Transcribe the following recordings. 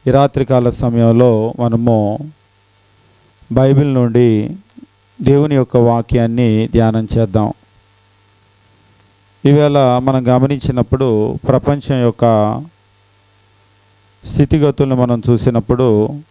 ఈ రాత్రికాల సమయంలో మనము బైబిల్ నుండి దేవుని యొక్క వాక్యాన్ని ధ్యానం చేద్దాం ఈవేళ మనం గమనించినప్పుడు ప్రపంచం యొక్క స్థితిగతులను మనం చూసినప్పుడు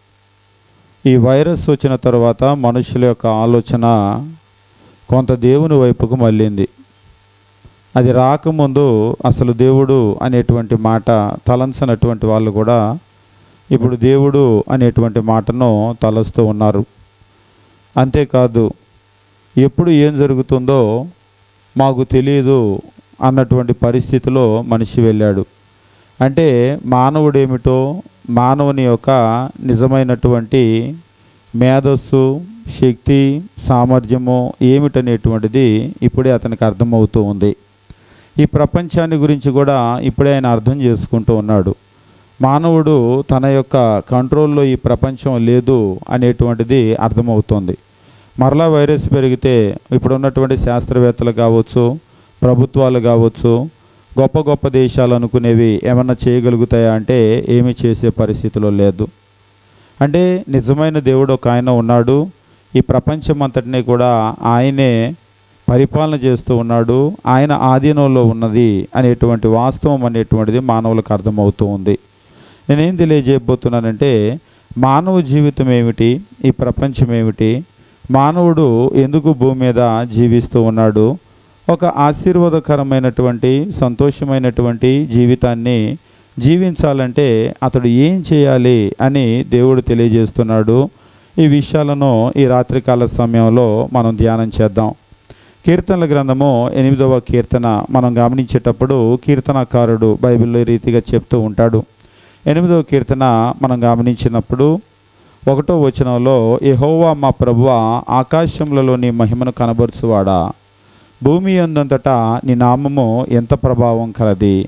ఈ వైరస్ వచ్చిన తర్వాత మనుషుల యొక్క ఆలోచన కొంత దేవుని వైపుకు మళ్ళింది అది రాకముందు అసలు దేవుడు అనేటువంటి మాట తలంచనటువంటి వాళ్ళు కూడా ఇప్పుడు దేవుడు అనేటువంటి మాటను తలస్తూ ఉన్నారు అంతేకాదు ఎప్పుడు ఏం జరుగుతుందో మాకు తెలియదు అన్నటువంటి పరిస్థితిలో మనిషి వెళ్ళాడు అంటే మానవుడేమిటో మానవుని యొక్క నిజమైనటువంటి మేధస్సు శక్తి సామర్థ్యము ఏమిటనేటువంటిది ఇప్పుడే అతనికి అర్థమవుతూ ఉంది ఈ ప్రపంచాన్ని గురించి కూడా ఇప్పుడే ఆయన అర్థం చేసుకుంటూ ఉన్నాడు మానవుడు తన యొక్క కంట్రోల్లో ఈ ప్రపంచం లేదు అనేటువంటిది అర్థమవుతుంది మరలా వైరస్ పెరిగితే ఇప్పుడున్నటువంటి శాస్త్రవేత్తలు కావచ్చు ప్రభుత్వాలు కావచ్చు గొప్ప గొప్ప దేశాలు అనుకునేవి ఏమన్నా చేయగలుగుతాయా అంటే ఏమీ చేసే పరిస్థితిలో లేదు అంటే నిజమైన దేవుడు ఒక ఆయన ఉన్నాడు ఈ ప్రపంచం అంతటినీ కూడా ఆయనే పరిపాలన చేస్తూ ఉన్నాడు ఆయన ఆధీనంలో ఉన్నది అనేటువంటి వాస్తవం అనేటువంటిది మానవులకు అర్థమవుతూ ఉంది నేనేం తెలియజేయబోతున్నానంటే మానవ జీవితం ఏమిటి ఈ ప్రపంచం ఏమిటి మానవుడు ఎందుకు భూమి మీద జీవిస్తూ ఉన్నాడు ఒక ఆశీర్వాదకరమైనటువంటి సంతోషమైనటువంటి జీవితాన్ని జీవించాలంటే అతడు ఏం చేయాలి అని దేవుడు తెలియజేస్తున్నాడు ఈ విషయాలను ఈ రాత్రికాల సమయంలో మనం ధ్యానం చేద్దాం కీర్తనల గ్రంథము ఎనిమిదవ కీర్తన మనం గమనించేటప్పుడు కీర్తనకారుడు బైబిల్లో ఈ రీతిగా చెప్తూ ఉంటాడు ఎనిమిదవ కీర్తన మనం గమనించినప్పుడు ఒకటో వచనంలో యెహోవా మా ప్రభువ ఆకాశములలో నీ మహిమను కనబరుచువాడా భూమి అందంతటా నీ నామము ఎంత ప్రభావం కలది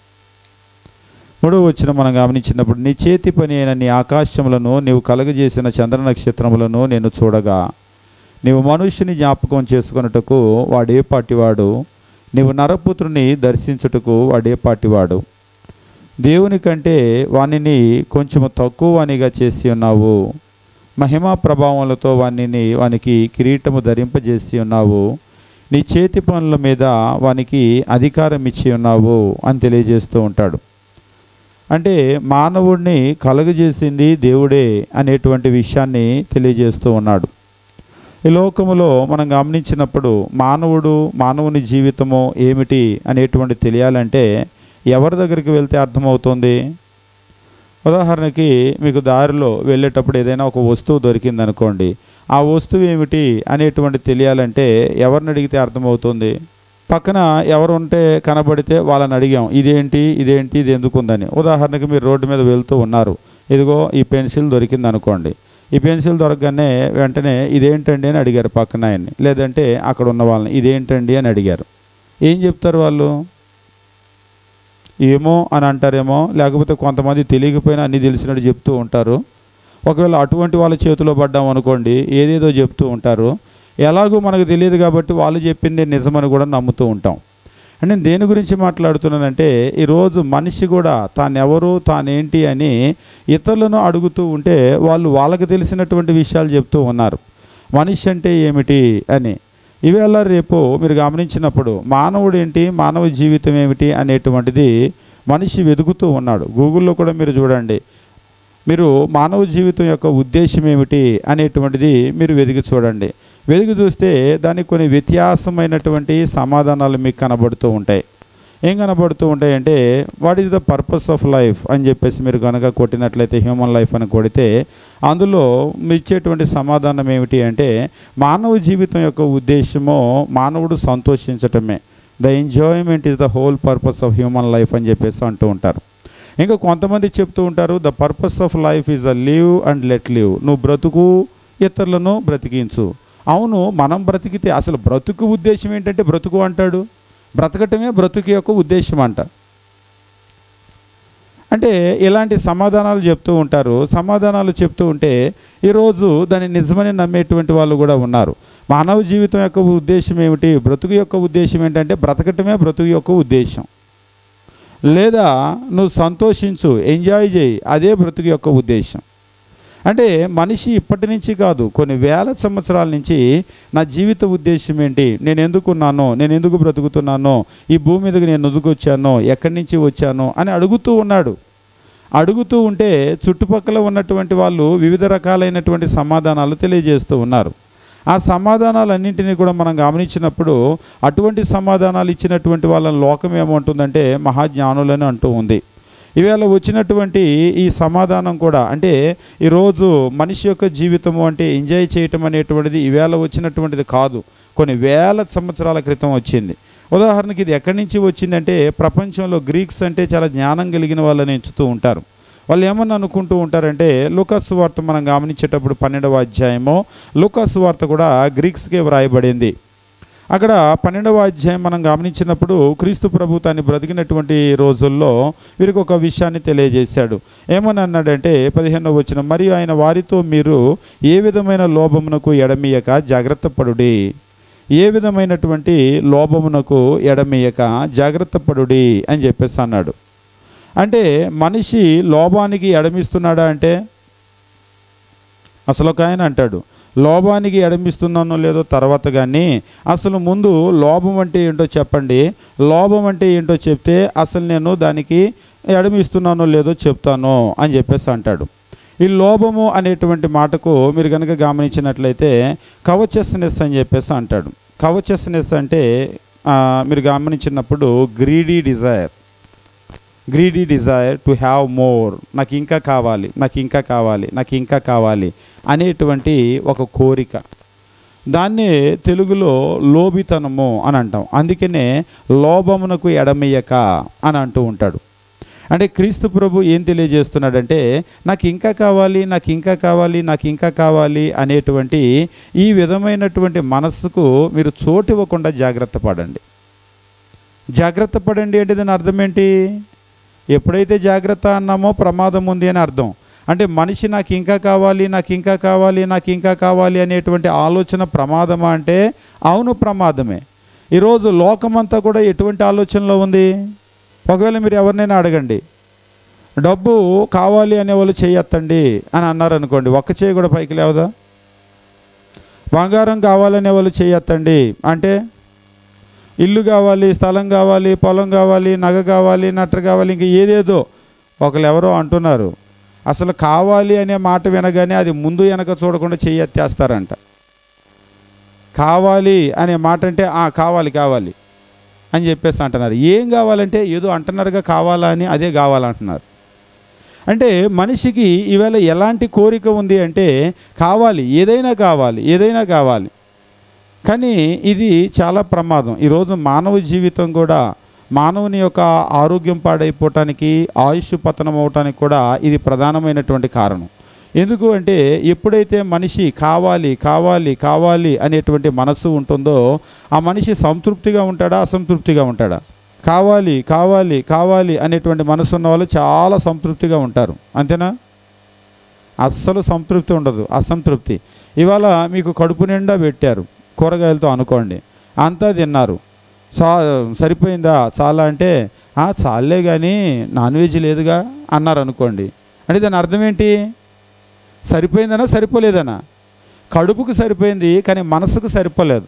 మూడో వచ్చిన మనం గమనించినప్పుడు నీ చేతి పని అయిన నీ ఆకాశములను నీవు కలుగజేసిన చంద్ర నక్షత్రములను నేను చూడగా నీవు మనుష్యుని జ్ఞాపకం చేసుకొనుటకు వాడే పాటివాడు నీవు నరపుత్రుని దర్శించుటకు వాడే పాటివాడు దేవుని కంటే వానిని కొంచెము తక్కువ వానిగా చేసి ఉన్నావు మహిమా ప్రభావములతో వానిని వానికి కిరీటము ధరింపజేసి ఉన్నావు నీ చేతి పనుల మీద వానికి అధికారం ఇచ్చి ఉన్నావు అని తెలియజేస్తూ ఉంటాడు అంటే మానవుడిని కలుగజేసింది దేవుడే అనేటువంటి విషయాన్ని తెలియజేస్తూ ఉన్నాడు ఈ లోకములో మనం గమనించినప్పుడు మానవుడు మానవుని జీవితము ఏమిటి అనేటువంటి తెలియాలంటే ఎవరి దగ్గరికి వెళ్తే అర్థమవుతుంది ఉదాహరణకి మీకు దారిలో వెళ్ళేటప్పుడు ఏదైనా ఒక వస్తువు దొరికిందనుకోండి ఆ వస్తువు ఏమిటి అనేటువంటి తెలియాలంటే ఎవరిని అడిగితే అర్థమవుతుంది పక్కన ఎవరు ఉంటే కనబడితే వాళ్ళని అడిగాం ఇదేంటి ఇదేంటి ఇది ఎందుకు ఉందని ఉదాహరణకి మీరు రోడ్డు మీద వెళ్తూ ఉన్నారు ఇదిగో ఈ పెన్సిల్ దొరికింది అనుకోండి ఈ పెన్సిల్ దొరకగానే వెంటనే ఇదేంటండి అని అడిగారు పక్కన ఆయన్ని లేదంటే అక్కడ ఉన్న వాళ్ళని ఇదేంటండి అని అడిగారు ఏం చెప్తారు వాళ్ళు ఏమో అని అంటారేమో లేకపోతే కొంతమంది తెలియకపోయినా అన్నీ తెలిసినట్టు చెప్తూ ఉంటారు ఒకవేళ అటువంటి వాళ్ళ చేతిలో పడ్డాం అనుకోండి ఏదేదో చెప్తూ ఉంటారు ఎలాగో మనకు తెలియదు కాబట్టి వాళ్ళు చెప్పింది నిజమని కూడా నమ్ముతూ ఉంటాం అంటే నేను దేని గురించి మాట్లాడుతున్నానంటే ఈరోజు మనిషి కూడా తానెవరు తానేంటి అని ఇతరులను అడుగుతూ ఉంటే వాళ్ళు వాళ్ళకి తెలిసినటువంటి విషయాలు చెప్తూ ఉన్నారు మనిషి అంటే ఏమిటి అని ఇవేళ రేపు మీరు గమనించినప్పుడు మానవుడు ఏంటి మానవ జీవితం ఏమిటి అనేటువంటిది మనిషి వెతుకుతూ ఉన్నాడు గూగుల్లో కూడా మీరు చూడండి మీరు మానవ జీవితం యొక్క ఉద్దేశం ఏమిటి అనేటువంటిది మీరు వెతికి చూడండి వెతికి చూస్తే దానికి కొన్ని వ్యత్యాసమైనటువంటి సమాధానాలు మీకు కనబడుతూ ఉంటాయి ఏం కనబడుతూ ఉంటాయి అంటే what is the purpose of life అని చెప్పేసి మీరు కనుక కొట్టినట్లయితే హ్యూమన్ లైఫ్ అని కొడితే అందులో మీ ఇచ్చేటువంటి సమాధానం ఏమిటి అంటే మానవ జీవితం యొక్క ఉద్దేశము మానవుడు సంతోషించటమే the enjoyment is the whole purpose of human life అని చెప్పేసి అంటూ ఉంటారు ఇంకా కొంతమంది చెప్తూ ఉంటారు the purpose of life is a live and let live నువ్వు బ్రతుకు ఇతరులను బ్రతికించు అవును మనం బ్రతికితే అసలు బ్రతుకు ఉద్దేశం ఏంటంటే బ్రతుకు అంటాడు బ్రతకటమే బ్రతుకు యొక్క ఉద్దేశం అంట అంటే ఇలాంటి సమాధానాలు చెప్తూ ఉంటారు సమాధానాలు చెప్తూ ఉంటే ఈరోజు దాన్ని నిజమని నమ్మేటువంటి వాళ్ళు కూడా ఉన్నారు మానవ జీవితం యొక్క ఉద్దేశం ఏమిటి బ్రతుకు యొక్క ఉద్దేశం ఏంటంటే బ్రతకటమే బ్రతుకు యొక్క ఉద్దేశం లేదా నువ్వు సంతోషించు ఎంజాయ్ చేయి అదే బ్రతుకు యొక్క ఉద్దేశం అంటే మనిషి ఇప్పటి నుంచి కాదు కొన్ని వేల సంవత్సరాల నుంచి నా జీవిత ఉద్దేశం ఏంటి నేను ఎందుకున్నానో నేను ఎందుకు బ్రతుకుతున్నానో ఈ భూమి మీదకి నేను ఎందుకు వచ్చానో ఎక్కడి నుంచి వచ్చానో అని అడుగుతూ ఉన్నాడు అడుగుతూ ఉంటే చుట్టుపక్కల ఉన్నటువంటి వాళ్ళు వివిధ రకాలైనటువంటి సమాధానాలు తెలియజేస్తూ ఉన్నారు ఆ సమాధానాలన్నింటినీ కూడా మనం గమనించినప్పుడు అటువంటి సమాధానాలు ఇచ్చినటువంటి వాళ్ళని లోకం ఏమంటుందంటే మహాజ్ఞానులని అంటూ ఉంది ఈవేళ వచ్చినటువంటి ఈ సమాధానం కూడా అంటే ఈరోజు మనిషి యొక్క జీవితము అంటే ఎంజాయ్ చేయటం అనేటువంటిది ఈవేళ వచ్చినటువంటిది కాదు కొన్ని వేల సంవత్సరాల క్రితం వచ్చింది ఉదాహరణకి ఇది ఎక్కడి నుంచి వచ్చిందంటే ప్రపంచంలో గ్రీక్స్ అంటే చాలా జ్ఞానం కలిగిన వాళ్ళని ఎంచుతూ ఉంటారు వాళ్ళు ఏమని అనుకుంటూ ఉంటారంటే లూకాస్ వార్త మనం గమనించేటప్పుడు పన్నెండవ అధ్యాయము లూకాస్ వార్త కూడా గ్రీక్స్కే వ్రాయబడింది అక్కడ పన్నెండవ అధ్యాయం మనం గమనించినప్పుడు క్రీస్తు ప్రభు తాను బ్రతికినటువంటి రోజుల్లో వీరికి ఒక విషయాన్ని తెలియజేశాడు ఏమని అన్నాడంటే పదిహేనవ వచ్చిన మరియు ఆయన వారితో మీరు ఏ విధమైన లోభమునకు ఎడమీయక జాగ్రత్త పడుడి ఏ విధమైనటువంటి లోభమునకు ఎడమీయక జాగ్రత్త పడుడి అని చెప్పేసి అన్నాడు అంటే మనిషి లోభానికి ఎడమిస్తున్నాడా అంటే అసలు ఒక ఆయన అంటాడు లోభానికి ఎడమిస్తున్నానో లేదో తర్వాత కానీ అసలు ముందు లోభం అంటే ఏంటో చెప్పండి లోభం అంటే ఏంటో చెప్తే అసలు నేను దానికి ఎడమిస్తున్నానో లేదో చెప్తాను అని చెప్పేసి అంటాడు ఈ లోభము అనేటువంటి మాటకు మీరు కనుక గమనించినట్లయితే కవచస్నెస్ అని చెప్పేసి అంటాడు కవచస్నెస్ అంటే ఆ, మీరు గమనించినప్పుడు greedy desire greedy desire to have more నాకు ఇంకా కావాలి నాకు ఇంకా కావాలి నాకు ఇంకా కావాలి అనేటువంటి ఒక కోరిక దాన్నే తెలుగులో లోబితనము అని అంటాం అందుకనే లోభమునకు ఎడమయ్యక అని అంటూ ఉంటాడు అంటే క్రీస్తు ప్రభు ఏం తెలియజేస్తున్నాడంటే నాకు ఇంకా కావాలి నాకు ఇంకా కావాలి నాకు ఇంకా కావాలి అనేటువంటి ఈ విధమైనటువంటి మనస్సుకు మీరు చోటు ఇవ్వకుండా జాగ్రత్త పడండి జాగ్రత్త పడండి అంటే దాని అర్థం ఏంటి ఎప్పుడైతే జాగ్రత్త అన్నామో ప్రమాదం ఉంది అని అర్థం అంటే మనిషి నాకు ఇంకా కావాలి నాకు ఇంకా కావాలి నాకు ఇంకా కావాలి అనేటువంటి ఆలోచన ప్రమాదమా అంటే అవును ప్రమాదమే ఈరోజు లోకమంతా కూడా ఎటువంటి ఆలోచనలో ఉంది ఒకవేళ మీరు ఎవరినైనా అడగండి డబ్బు కావాలి అనే వాళ్ళు చేయొత్తండి అని అన్నారు అనుకోండి ఒక్క చేయి కూడా పైకి లేవదా బంగారం కావాలనే వాళ్ళు చేయొత్తండి అంటే ఇల్లు కావాలి స్థలం కావాలి పొలం కావాలి నగ కావాలి నట్ర కావాలి ఇంకా ఏదేదో ఒకరు ఎవరో అంటున్నారు అసలు కావాలి అనే మాట వినగానే అది ముందు వెనక చూడకుండా చెయ్యెత్తేస్తారంట కావాలి అనే మాట అంటే "ఆ, కావాలి కావాలి అని చెప్పేసి అంటున్నారు ఏం కావాలంటే ఏదో అంటున్నారుగా కావాలా అని అదే కావాలంటున్నారు అంటే మనిషికి ఈవేళ ఎలాంటి కోరిక ఉంది అంటే కావాలి ఏదైనా కావాలి ఏదైనా కావాలి కానీ ఇది చాలా ప్రమాదం ఈరోజు మానవ జీవితం కూడా మానవుని యొక్క ఆరోగ్యం పాడైపోవటానికి ఆయుష్ పతనం అవటానికి కూడా ఇది ప్రధానమైనటువంటి కారణం ఎందుకు అంటే ఎప్పుడైతే మనిషి కావాలి కావాలి కావాలి అనేటువంటి మనస్సు ఉంటుందో ఆ మనిషి సంతృప్తిగా ఉంటాడా అసంతృప్తిగా ఉంటాడా కావాలి కావాలి కావాలి అనేటువంటి మనసు ఉన్న వాళ్ళు చాలా సంతృప్తిగా ఉంటారు అంతేనా అస్సలు సంతృప్తి ఉండదు అసంతృప్తి ఇవాళ మీకు కడుపు నిండా పెట్టారు కూరగాయలతో అనుకోండి అంతా తిన్నారు సా సరిపోయిందా చాలా అంటే "ఆ, చాలే కానీ నాన్ వెజ్ లేదుగా అన్నారు అనుకోండి అంటే దాని అర్థం ఏంటి సరిపోయిందనా సరిపోలేదనా కడుపుకు సరిపోయింది కానీ మనసుకు సరిపోలేదు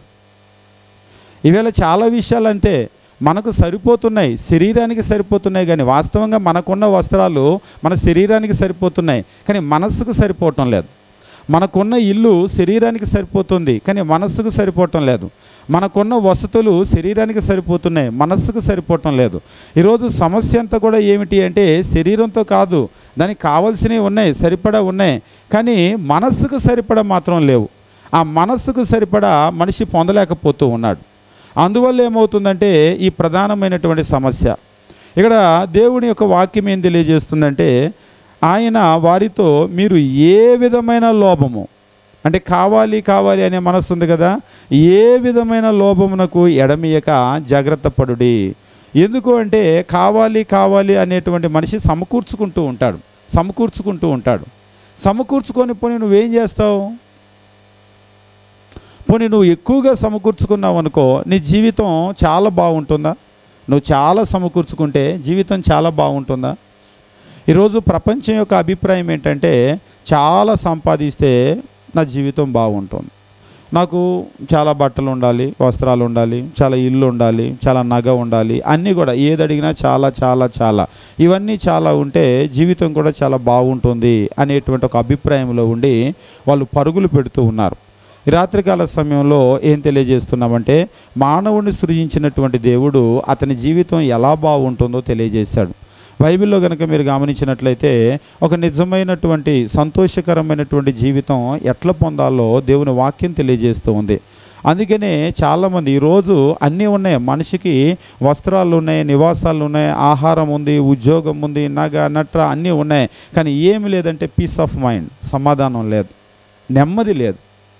ఈవేళ చాలా విషయాలు అంతే మనకు సరిపోతున్నాయి శరీరానికి సరిపోతున్నాయి కానీ వాస్తవంగా మనకున్న వస్త్రాలు మన శరీరానికి సరిపోతున్నాయి కానీ మనస్సుకు సరిపోవటం లేదు మనకున్న ఇల్లు శరీరానికి సరిపోతుంది కానీ మనస్సుకు సరిపోవటం లేదు మనకున్న వసతులు శరీరానికి సరిపోతున్నాయి మనస్సుకు సరిపోవటం లేదు ఈరోజు సమస్య అంతా కూడా ఏమిటి అంటే శరీరంతో కాదు దానికి కావాల్సినవి ఉన్నాయి సరిపడా ఉన్నాయి కానీ మనస్సుకు సరిపడా మాత్రం లేవు ఆ మనస్సుకు సరిపడా మనిషి పొందలేకపోతూ ఉన్నాడు అందువల్ల ఏమవుతుందంటే ఈ ప్రధానమైనటువంటి సమస్య ఇక్కడ దేవుని యొక్క వాక్యం ఏం తెలియజేస్తుందంటే ఆయన వారితో మీరు ఏ విధమైన లోభము అంటే కావాలి కావాలి అనే మనస్సు ఉంది కదా ఏ విధమైన లోభమునకు ఎడమియక జాగ్రత్త పడుడి ఎందుకు అంటే కావాలి కావాలి అనేటువంటి మనిషి సమకూర్చుకుంటూ ఉంటాడు సమకూర్చుకుంటూ ఉంటాడు సమకూర్చుకొని పోనీ నువ్వేం చేస్తావు పోనీ నువ్వు ఎక్కువగా సమకూర్చుకున్నావు అనుకో నీ జీవితం చాలా బాగుంటుందా నువ్వు చాలా సమకూర్చుకుంటే జీవితం చాలా బాగుంటుందా ఈరోజు ప్రపంచం యొక్క అభిప్రాయం ఏంటంటే చాలా సంపాదిస్తే నా జీవితం బాగుంటుంది నాకు చాలా బట్టలు ఉండాలి వస్త్రాలు ఉండాలి చాలా ఇల్లు ఉండాలి చాలా నగ ఉండాలి అన్నీ కూడా ఏది అడిగినా చాలా చాలా చాలా ఇవన్నీ చాలా ఉంటే జీవితం కూడా చాలా బాగుంటుంది అనేటువంటి ఒక అభిప్రాయంలో ఉండి వాళ్ళు పరుగులు పెడుతూ ఉన్నారు ఈ రాత్రికాల సమయంలో ఏం తెలియజేస్తున్నామంటే మానవుడిని సృజించినటువంటి దేవుడు అతని జీవితం ఎలా బాగుంటుందో తెలియజేశాడు బైబిల్లో కనుక మీరు గమనించినట్లయితే ఒక నిజమైనటువంటి సంతోషకరమైనటువంటి జీవితం ఎట్లా పొందాలో దేవుని వాక్యం తెలియజేస్తూ ఉంది అందుకనే చాలామంది ఈరోజు అన్నీ ఉన్నాయి మనిషికి వస్త్రాలు ఉన్నాయి నివాసాలు ఉన్నాయి ఆహారం ఉంది ఉద్యోగం ఉంది నగ నట్ర అన్నీ ఉన్నాయి కానీ ఏమి లేదంటే పీస్ ఆఫ్ మైండ్ సమాధానం లేదు నెమ్మది లేదు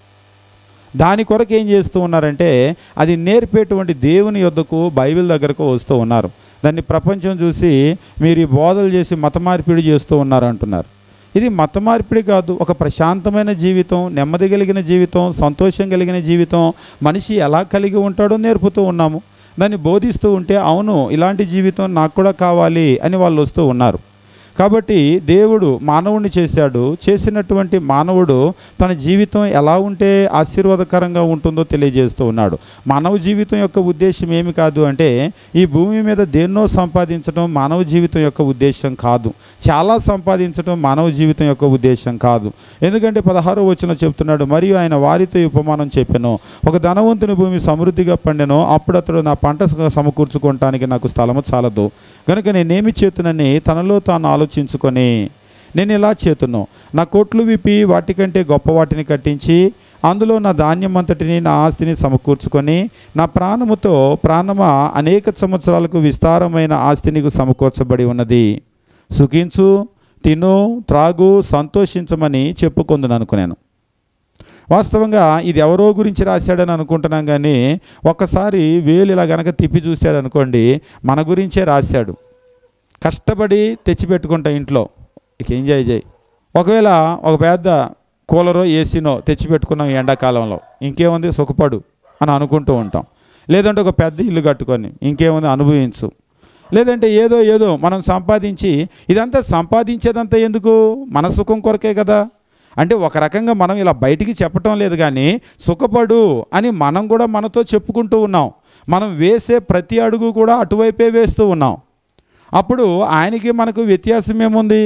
దాని కొరకు ఏం చేస్తూ ఉన్నారంటే అది నేర్పేటువంటి దేవుని యొద్దకు బైబిల్ దగ్గరకు వస్తూ ఉన్నారు దాన్ని ప్రపంచం చూసి మీరు ఈ బోధలు చేసి మత మార్పిడి చేస్తూ ఉన్నారు అంటున్నారు ఇది మత మార్పిడి కాదు ఒక ప్రశాంతమైన జీవితం నెమ్మది కలిగిన జీవితం సంతోషం కలిగిన జీవితం మనిషి ఎలా కలిగి ఉంటాడో నేర్పుతూ ఉన్నాము దాన్ని బోధిస్తూ ఉంటే అవును ఇలాంటి జీవితం నాకు కూడా కావాలి అని వాళ్ళు వస్తూ ఉన్నారు కాబట్టి దేవుడు మానవుడిని చేశాడు చేసినటువంటి మానవుడు తన జీవితం ఎలా ఉంటే ఆశీర్వాదకరంగా ఉంటుందో తెలియజేస్తూ ఉన్నాడు మానవ జీవితం యొక్క ఉద్దేశం ఏమి కాదు అంటే ఈ భూమి మీద దేన్నో సంపాదించడం మానవ జీవితం యొక్క ఉద్దేశం కాదు చాలా సంపాదించడం మానవ జీవితం యొక్క ఉద్దేశం కాదు ఎందుకంటే పదహారో వచ్చిన చెప్తున్నాడు మరియు ఆయన వారితో ఈ ఉపమానం చెప్పాను ఒక ధనవంతుని భూమి సమృద్ధిగా పండెను అప్పుడు అతడు నా పంట సమకూర్చుకోవటానికి నాకు స్థలము చాలదు కనుక నేనేమి చేతునని తనలో తాను ఆలోచించుకొని నేను ఇలా చేతును నా కోట్లు విప్పి వాటికంటే గొప్ప వాటిని కట్టించి అందులో నా ధాన్యం అంతటిని నా ఆస్తిని సమకూర్చుకొని నా ప్రాణముతో ప్రాణమా అనేక సంవత్సరాలకు విస్తారమైన ఆస్తి నీకు సమకూర్చబడి ఉన్నది సుఖించు తిను త్రాగు సంతోషించమని చెప్పుకుందును అనుకున్నాను వాస్తవంగా ఇది ఎవరో గురించి రాశాడని అనుకుంటున్నాం కానీ ఒక్కసారి వేలు ఇలా గనక తిప్పి చూశాడు అనుకోండి మన గురించే రాశాడు కష్టపడి తెచ్చిపెట్టుకుంటా ఇంట్లో ఇక ఎంజాయ్ చేయి ఒకవేళ ఒక పెద్ద కూలరో ఏసీనో తెచ్చిపెట్టుకున్నాం ఈ ఎండాకాలంలో ఇంకేముంది సుఖపడు అని అనుకుంటూ ఉంటాం లేదంటే ఒక పెద్ద ఇల్లు కట్టుకొని ఇంకేముంది అనుభవించు లేదంటే ఏదో ఏదో మనం సంపాదించి ఇదంతా సంపాదించేదంతా ఎందుకు మన సుఖం కొరకే కదా అంటే ఒక రకంగా మనం ఇలా బయటికి చెప్పటం లేదు కానీ సుఖపడు అని మనం కూడా మనతో చెప్పుకుంటూ ఉన్నాం మనం వేసే ప్రతి అడుగు కూడా అటువైపే వేస్తూ ఉన్నాం అప్పుడు ఆయనకి మనకు వ్యత్యాసం ఏముంది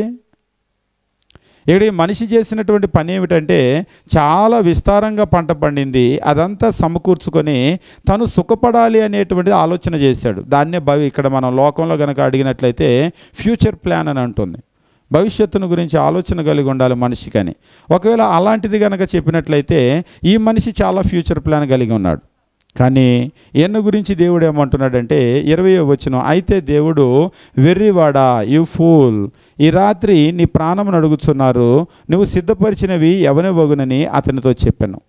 ఇక్కడ ఈ మనిషి చేసినటువంటి పని ఏమిటంటే చాలా విస్తారంగా పంట పండింది అదంతా సమకూర్చుకొని తను సుఖపడాలి అనేటువంటిది ఆలోచన చేశాడు దాన్నే భవి ఇక్కడ మనం లోకంలో కనుక అడిగినట్లయితే ఫ్యూచర్ ప్లాన్ అని అంటుంది భవిష్యత్తును గురించి ఆలోచన కలిగి ఉండాలి మనిషికని ఒకవేళ అలాంటిది కనుక చెప్పినట్లయితే ఈ మనిషి చాలా ఫ్యూచర్ ప్లాన్ కలిగి ఉన్నాడు కానీ ఈయన గురించి దేవుడు ఏమంటున్నాడంటే ఇరవై వచ్చిన అయితే దేవుడు వెర్రివాడా యు ఫూల్ ఈ రాత్రి నీ ప్రాణం అడుగుతున్నారు నువ్వు సిద్ధపరిచినవి ఎవని వగునని అతనితో చెప్పాను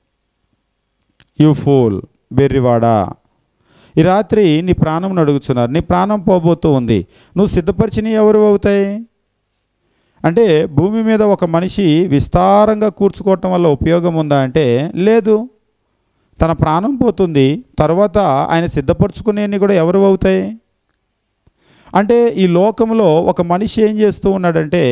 యు ఫూల్ వెర్రివాడా ఈ రాత్రి నీ ప్రాణం అడుగుతున్నారు నీ ప్రాణం పోబోతూ ఉంది నువ్వు సిద్ధపరిచినవి ఎవరు అవుతాయి అంటే భూమి మీద ఒక మనిషి విస్తారంగా కూర్చుకోవటం వల్ల ఉపయోగం ఉందా అంటే లేదు తన ప్రాణం పోతుంది తర్వాత ఆయన సిద్ధపరచుకునేవి కూడా ఎవరు అవుతాయి అంటే ఈ లోకంలో ఒక మనిషి ఏం చేస్తూ ఉన్నాడంటే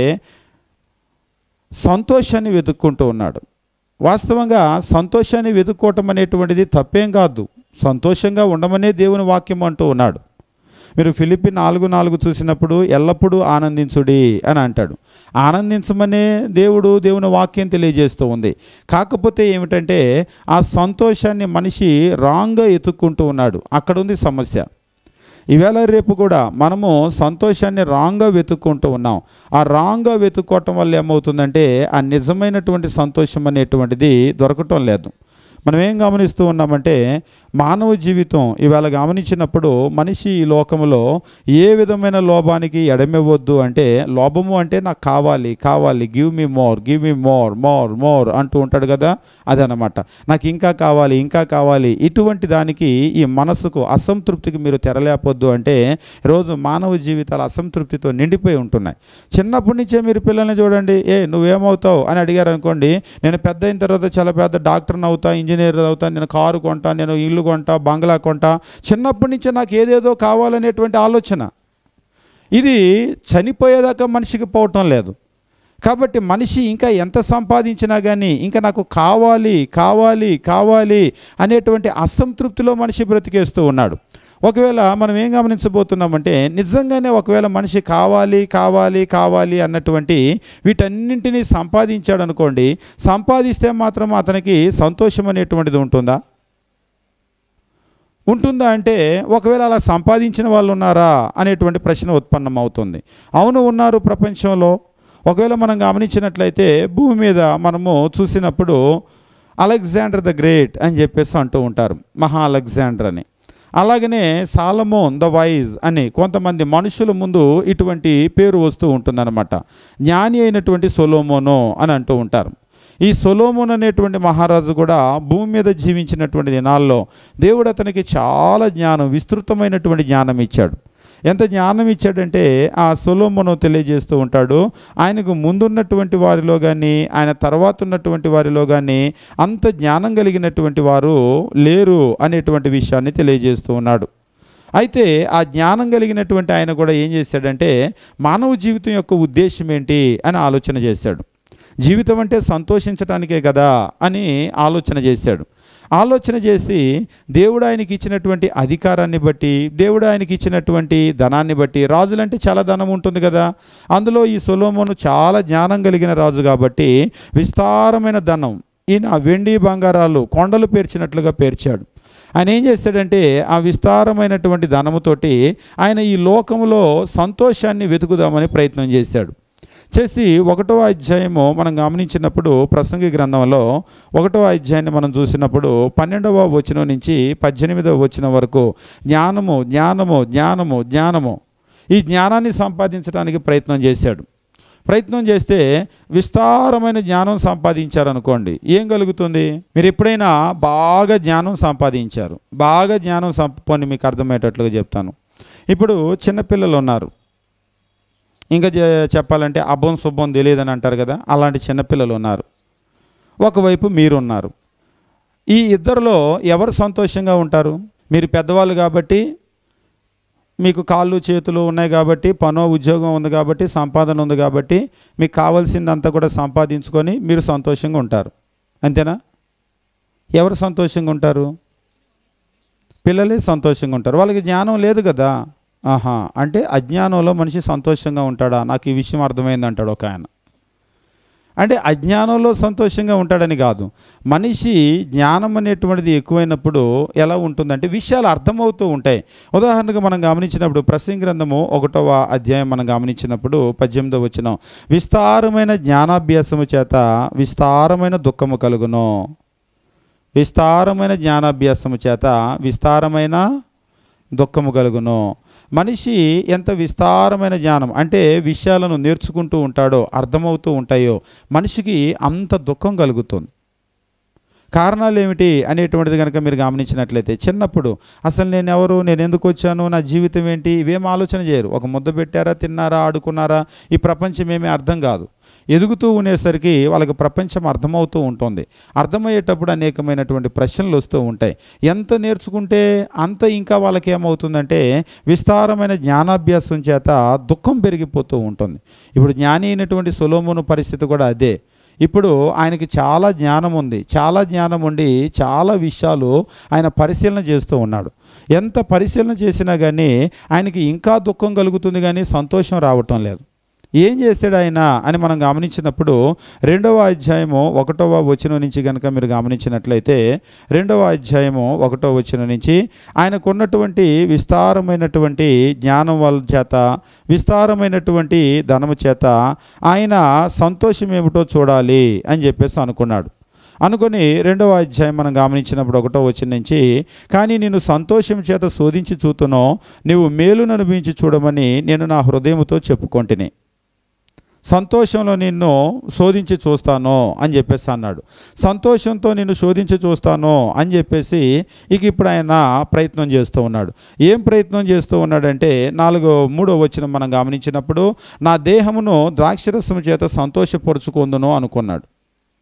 సంతోషాన్ని వెతుక్కుంటూ ఉన్నాడు వాస్తవంగా సంతోషాన్ని వెతుక్కోవటం అనేటువంటిది తప్పేం కాదు సంతోషంగా ఉండమనే దేవుని వాక్యం అంటూ ఉన్నాడు మీరు ఫిలిపి నాలుగు నాలుగు చూసినప్పుడు ఎల్లప్పుడూ ఆనందించుడి అని అంటాడు ఆనందించమనే దేవుడు దేవుని వాక్యం తెలియజేస్తూ ఉంది కాకపోతే ఏమిటంటే ఆ సంతోషాన్ని మనిషి రాంగ్గా ఎత్తుక్కుంటూ ఉన్నాడు అక్కడ ఉంది సమస్య ఈవేళ రేపు కూడా మనము సంతోషాన్ని రాంగ్గా వెతుక్కుంటూ ఉన్నాం ఆ రాంగ్గా వెతుక్కోవటం వల్ల ఏమవుతుందంటే ఆ నిజమైనటువంటి సంతోషం అనేటువంటిది దొరకటం లేదు మనం ఏం గమనిస్తూ ఉన్నామంటే మానవ జీవితం ఇవాళ గమనించినప్పుడు మనిషి ఈ లోకంలో ఏ విధమైన లోభానికి ఎడమివ్వద్దు అంటే లోభము అంటే నాకు కావాలి కావాలి give me more give me more more more అంటూ ఉంటాడు కదా అదనమాట నాకు ఇంకా కావాలి ఇంకా కావాలి ఇటువంటి దానికి ఈ మనసుకు అసంతృప్తికి మీరు తెరలేపొద్దు అంటే రోజు మానవ జీవితాలు అసంతృప్తితో నిండిపోయి ఉంటున్నాయి చిన్నప్పటి నుంచే మీరు పిల్లల్ని చూడండి ఏ నువ్వేమవుతావు అని అడిగారు అనుకోండి నేను పెద్ద అయిన తర్వాత చాలా పెద్ద డాక్టర్ని అవుతా ఇంజనీర్ అవుతా నేను కారు కొంటా నేను ఇల్లు కొంటా బంగ్లా కొంటా చిన్నప్పటి నుంచే నాకు ఏదేదో కావాలనేటువంటి ఆలోచన ఇది చనిపోయేదాకా మనిషికి పోవటం లేదు కాబట్టి మనిషి ఇంకా ఎంత సంపాదించినా కానీ ఇంకా నాకు కావాలి కావాలి కావాలి అనేటువంటి అసంతృప్తిలో మనిషి బ్రతికేస్తూ ఉన్నాడు ఒకవేళ మనం ఏం గమనించబోతున్నామంటే నిజంగానే ఒకవేళ మనిషి కావాలి కావాలి కావాలి అన్నటువంటి వీటన్నింటినీ సంపాదించాడు అనుకోండి సంపాదిస్తే మాత్రం అతనికి సంతోషం అనేటువంటిది ఉంటుందా ఉంటుందా అంటే ఒకవేళ అలా సంపాదించిన వాళ్ళు ఉన్నారా అనేటువంటి ప్రశ్న ఉత్పన్నం అవుతుంది అవును ఉన్నారు ప్రపంచంలో ఒకవేళ మనం గమనించినట్లయితే భూమి మీద మనము చూసినప్పుడు అలెగ్జాండర్ ద గ్రేట్ అని చెప్పేసి అంటూ ఉంటారు మహా అలెగ్జాండర్ అని అలాగనే సాలమోన్ ద వైజ్ అని కొంతమంది మనుషుల ముందు ఇటువంటి పేరు వస్తూ ఉంటుందన్నమాట జ్ఞాని అయినటువంటి సొలోమోనో అని అంటూ ఉంటారు ఈ సొలోమోన్ అనేటువంటి మహారాజు కూడా భూమి మీద జీవించినటువంటి దినాల్లో దేవుడు అతనికి చాలా జ్ఞానం విస్తృతమైనటువంటి జ్ఞానం ఇచ్చాడు ఎంత జ్ఞానం ఇచ్చాడంటే ఆ సొలోమోను తెలియజేస్తూ ఉంటాడు ఆయనకు ముందున్నటువంటి వారిలో కానీ ఆయన తర్వాత ఉన్నటువంటి వారిలో కానీ అంత జ్ఞానం కలిగినటువంటి వారు లేరు అనేటువంటి విషయాన్ని తెలియజేస్తూ ఉన్నాడు అయితే ఆ జ్ఞానం కలిగినటువంటి ఆయన కూడా ఏం చేశాడంటే మానవ జీవితం యొక్క ఉద్దేశం ఏంటి అని ఆలోచన చేశాడు జీవితం అంటే సంతోషించడానికే కదా అని ఆలోచన చేశాడు ఆలోచన చేసి దేవుడు ఆయనకి ఇచ్చినటువంటి అధికారాన్ని బట్టి దేవుడు ఆయనకి ఇచ్చినటువంటి ధనాన్ని బట్టి రాజులంటే చాలా ధనం ఉంటుంది కదా అందులో ఈ సొలోమోను చాలా జ్ఞానం కలిగిన రాజు కాబట్టి విస్తారమైన ధనం ఈయన వెండి బంగారాలు కొండలు పేర్చినట్లుగా పేర్చాడు ఆయన ఏం చేశాడంటే ఆ విస్తారమైనటువంటి ధనముతోటి ఆయన ఈ లోకంలో సంతోషాన్ని వెతుకుదామని ప్రయత్నం చేశాడు చేసి ఒకటో అధ్యాయము మనం గమనించినప్పుడు ప్రసంగి గ్రంథంలో ఒకటో అధ్యాయాన్ని మనం చూసినప్పుడు పన్నెండవ వచనం నుంచి పద్దెనిమిదవ వచనం వరకు జ్ఞానము జ్ఞానము జ్ఞానము జ్ఞానము ఈ జ్ఞానాన్ని సంపాదించడానికి ప్రయత్నం చేశాడు ప్రయత్నం చేస్తే విస్తారమైన జ్ఞానం సంపాదించారనుకోండి ఏం కలుగుతుంది మీరు ఎప్పుడైనా బాగా జ్ఞానం సంపాదించారు బాగా జ్ఞానం సంపని మీకు అర్థమయ్యేటట్లుగా చెప్తాను ఇప్పుడు చిన్నపిల్లలు ఉన్నారు ఇంకా చె- చెప్పాలంటే అబ్బం శుభం తెలియదని అంటారు కదా అలాంటి చిన్నపిల్లలు ఉన్నారు ఒకవైపు మీరున్నారు ఈ ఇద్దరిలో ఎవరు సంతోషంగా ఉంటారు మీరు పెద్దవాళ్ళు కాబట్టి మీకు కాళ్ళు చేతులు ఉన్నాయి కాబట్టి పనో ఉద్యోగం ఉంది కాబట్టి సంపాదన ఉంది కాబట్టి మీకు కావాల్సిందంతా కూడా సంపాదించుకొని మీరు సంతోషంగా ఉంటారు అంతేనా ఎవరు సంతోషంగా ఉంటారు పిల్లలే సంతోషంగా ఉంటారు వాళ్ళకి జ్ఞానం లేదు కదా ఆహా అంటే అజ్ఞానంలో మనిషి సంతోషంగా ఉంటాడా నాకు ఈ విషయం అర్థమైంది అంటాడు ఒక ఆయన అంటే అజ్ఞానంలో సంతోషంగా ఉంటాడని కాదు మనిషి జ్ఞానం అనేటువంటిది ఎక్కువైనప్పుడు ఎలా ఉంటుందంటే విషయాలు అర్థమవుతూ ఉంటాయి ఉదాహరణకు మనం గమనించినప్పుడు ప్రసంగ గ్రంథము ఒకటవ అధ్యాయం మనం గమనించినప్పుడు పద్దెనిమిదవ వచ్చిన విస్తారమైన జ్ఞానాభ్యాసము చేత విస్తారమైన దుఃఖము కలుగును విస్తారమైన జ్ఞానాభ్యాసము చేత విస్తారమైన దుఃఖము కలుగును మనిషి ఎంత విస్తారమైన జ్ఞానం అంటే విషయాలను నేర్చుకుంటూ ఉంటాడో అర్థమవుతూ ఉంటాయో మనిషికి అంత దుఃఖం కలుగుతుంది కారణాలు ఏమిటి అనేటువంటిది కనుక మీరు గమనించినట్లయితే చిన్నప్పుడు అసలు నేను ఎవరు నేను ఎందుకు వచ్చాను నా జీవితం ఏంటి ఇవేం ఆలోచన చేయరు ఒక ముద్ద పెట్టారా తిన్నారా ఆడుకున్నారా ఈ ప్రపంచం ఏమీ అర్థం కాదు ఎదుగుతూ ఉండేసరికి వాళ్ళకి ప్రపంచం అర్థమవుతూ ఉంటుంది అర్థమయ్యేటప్పుడు అనేకమైనటువంటి ప్రశ్నలు వస్తూ ఉంటాయి ఎంత నేర్చుకుంటే అంత ఇంకా వాళ్ళకి ఏమవుతుందంటే విస్తారమైన జ్ఞానాభ్యాసం చేత దుఃఖం పెరిగిపోతూ ఉంటుంది ఇప్పుడు జ్ఞాని అయినటువంటి సొలోమోను పరిస్థితి కూడా అదే ఇప్పుడు ఆయనకి చాలా జ్ఞానం ఉంది చాలా జ్ఞానం ఉండి చాలా విషయాలు ఆయన పరిశీలన చేస్తూ ఉన్నాడు ఎంత పరిశీలన చేసినా కానీ ఆయనకి ఇంకా దుఃఖం కలుగుతుంది కానీ సంతోషం రావటం లేదు ఏం చేశాడు ఆయన అని మనం గమనించినప్పుడు రెండవ అధ్యాయము ఒకటవ వచనం నుంచి కనుక మీరు గమనించినట్లయితే రెండవ అధ్యాయము ఒకటవ వచనం నుంచి ఆయనకున్నటువంటి విస్తారమైనటువంటి జ్ఞానం వాళ్ళ చేత విస్తారమైనటువంటి ధనము చేత ఆయన సంతోషం ఏమిటో చూడాలి అని చెప్పేసి అనుకున్నాడు అనుకొని రెండవ అధ్యాయం మనం గమనించినప్పుడు ఒకటో వచ్చిన నుంచి కానీ నేను సంతోషం చేత శోధించి చూతునో నీవు మేలును అనుభవించి చూడమని నేను నా హృదయముతో చెప్పుకొంటిని సంతోషంలో నిన్ను శోధించి చూస్తాను అని చెప్పేసి అన్నాడు సంతోషంతో నిన్ను శోధించి చూస్తాను అని చెప్పేసి ఇక ఇప్పుడు ఆయన ప్రయత్నం చేస్తూ ఉన్నాడు ఏం ప్రయత్నం చేస్తూ ఉన్నాడంటే నాలుగో మూడో వచ్చిన మనం గమనించినప్పుడు నా దేహమును ద్రాక్షరసము చేత సంతోషపరుచుకుందును అనుకున్నాడు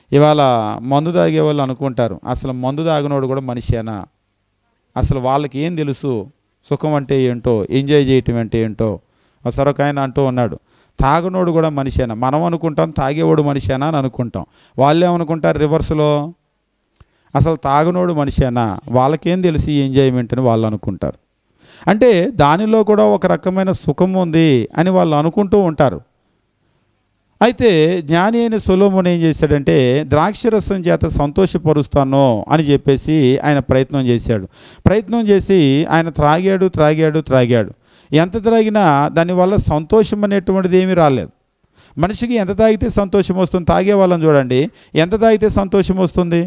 ఇవాళ మందు తాగే వాళ్ళు అనుకుంటారు అసలు మందు తాగినోడు కూడా మనిషేనా అసలు వాళ్ళకి ఏం తెలుసు సుఖం అంటే ఏంటో ఎంజాయ్ చేయటం అంటే ఏంటో సరొక ఆయన అంటూ ఉన్నాడు తాగనోడు కూడా మనిషేనా మనం అనుకుంటాం తాగేవాడు మనిషేనా అని అనుకుంటాం వాళ్ళు ఏమనుకుంటారు రివర్స్లో అసలు తాగనోడు మనిషేనా వాళ్ళకేం తెలిసి ఎంజాయ్మెంట్ అని వాళ్ళు అనుకుంటారు అంటే దానిలో కూడా ఒక రకమైన సుఖం ఉంది అని వాళ్ళు అనుకుంటూ ఉంటారు అయితే జ్ఞాని అయిన సొలోమోన్ ఏం చేశాడంటే ద్రాక్షరసం చేత సంతోషపరుస్తాను అని చెప్పేసి ఆయన ప్రయత్నం చేశాడు ప్రయత్నం చేసి ఆయన త్రాగాడు త్రాగాడు త్రాగాడు ఎంత త్రాగినా దానివల్ల సంతోషం అనేటువంటిది ఏమీ రాలేదు మనిషికి ఎంత తాగితే సంతోషం వస్తుంది తాగే వాళ్ళని చూడండి ఎంత తాగితే సంతోషం వస్తుంది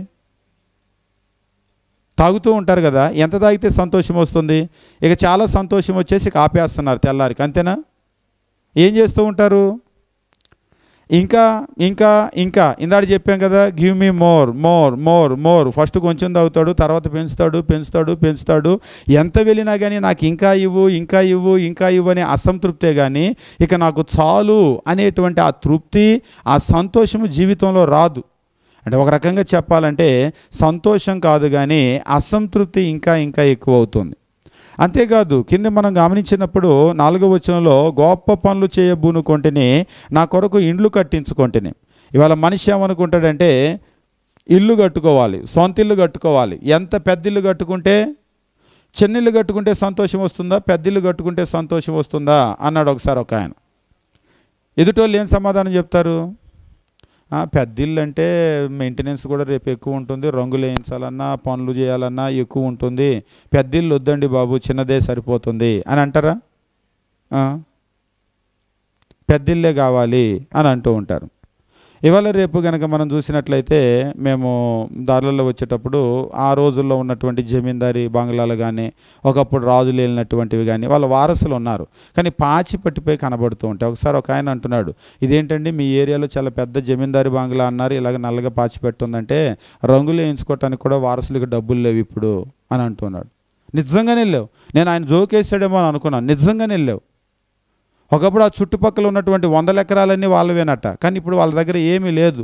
తాగుతూ ఉంటారు కదా ఎంత తాగితే సంతోషం వస్తుంది ఇక చాలా సంతోషం వచ్చేసి ఇక ఆపేస్తున్నారు తెల్లారికి అంతేనా ఏం చేస్తూ ఉంటారు ఇంకా ఇంకా ఇంకా ఇందాక చెప్పాం కదా give me more more more more first కొంచెం తాగుతాడు తర్వాత పెంచుతాడు పెంచుతాడు పెంచుతాడు ఎంత వెళ్ళినా కానీ నాకు ఇంకా ఇవ్వు ఇంకా ఇవ్వు ఇంకా ఇవ్వు అనే అసంతృప్తే కానీ ఇక నాకు చాలు అనేటువంటి ఆ తృప్తి ఆ సంతోషము జీవితంలో రాదు అంటే ఒక రకంగా చెప్పాలంటే సంతోషం కాదు కానీ అసంతృప్తి ఇంకా ఇంకా ఎక్కువ అవుతుంది అంతేకాదు కింద మనం గమనించినప్పుడు నాలుగో వచనంలో గొప్ప పనులు చేయబూనుకొంటిని నా కొరకు ఇండ్లు కట్టించుకొంటిని ఇవాళ మనిషి ఏమనుకుంటాడంటే ఇల్లు కట్టుకోవాలి సొంత ఇల్లు కట్టుకోవాలి ఎంత పెద్ద ఇల్లు కట్టుకుంటే చిన్నిల్లు కట్టుకుంటే సంతోషం వస్తుందా పెద్ద ఇల్లు కట్టుకుంటే సంతోషం వస్తుందా అన్నాడు ఒకసారి ఒక ఆయన ఎదుటోళ్ళు ఏం సమాధానం చెప్తారు "ఆ, పెద్ద ఇల్లు అంటే మెయింటెనెన్స్ కూడా రేపు ఎక్కువ ఉంటుంది రంగులు వేయించాలన్నా పనులు చేయాలన్నా ఎక్కువ ఉంటుంది పెద్ద ఇల్లు వద్దండి బాబు చిన్నదే సరిపోతుంది అని అంటారా ఆ? పెద్ద ఇల్లే కావాలి అని అంటూ ఉంటారు ఇవాళ రేపు కనుక మనం చూసినట్లయితే మేము దారులలో వచ్చేటప్పుడు ఆ రోజుల్లో ఉన్నటువంటి జమీందారీ బంగ్లాలు కానీ ఒకప్పుడు రాజులు వెళ్ళినటువంటివి కానీ వాళ్ళ వారసులు ఉన్నారు కానీ పాచి పట్టిపోయి కనబడుతూ ఉంటాయి ఒకసారి ఒక ఆయన అంటున్నాడు ఇదేంటండి మీ ఏరియాలో చాలా పెద్ద జమీందారీ బంగ్లా అన్నారు ఇలాగ నల్లగా పాచి పెట్టుందంటే రంగులు వేయించుకోవటానికి కూడా వారసులకు డబ్బులు లేవు ఇప్పుడు అని అంటున్నాడు నిజంగానే లేవు నేను ఆయన జోకేసాడేమో అని అనుకున్నాను నిజంగానే లేవు ఒకప్పుడు ఆ చుట్టుపక్కల ఉన్నటువంటి వందల ఎకరాలన్నీ వాళ్ళవేనట కానీ ఇప్పుడు వాళ్ళ దగ్గర ఏమీ లేదు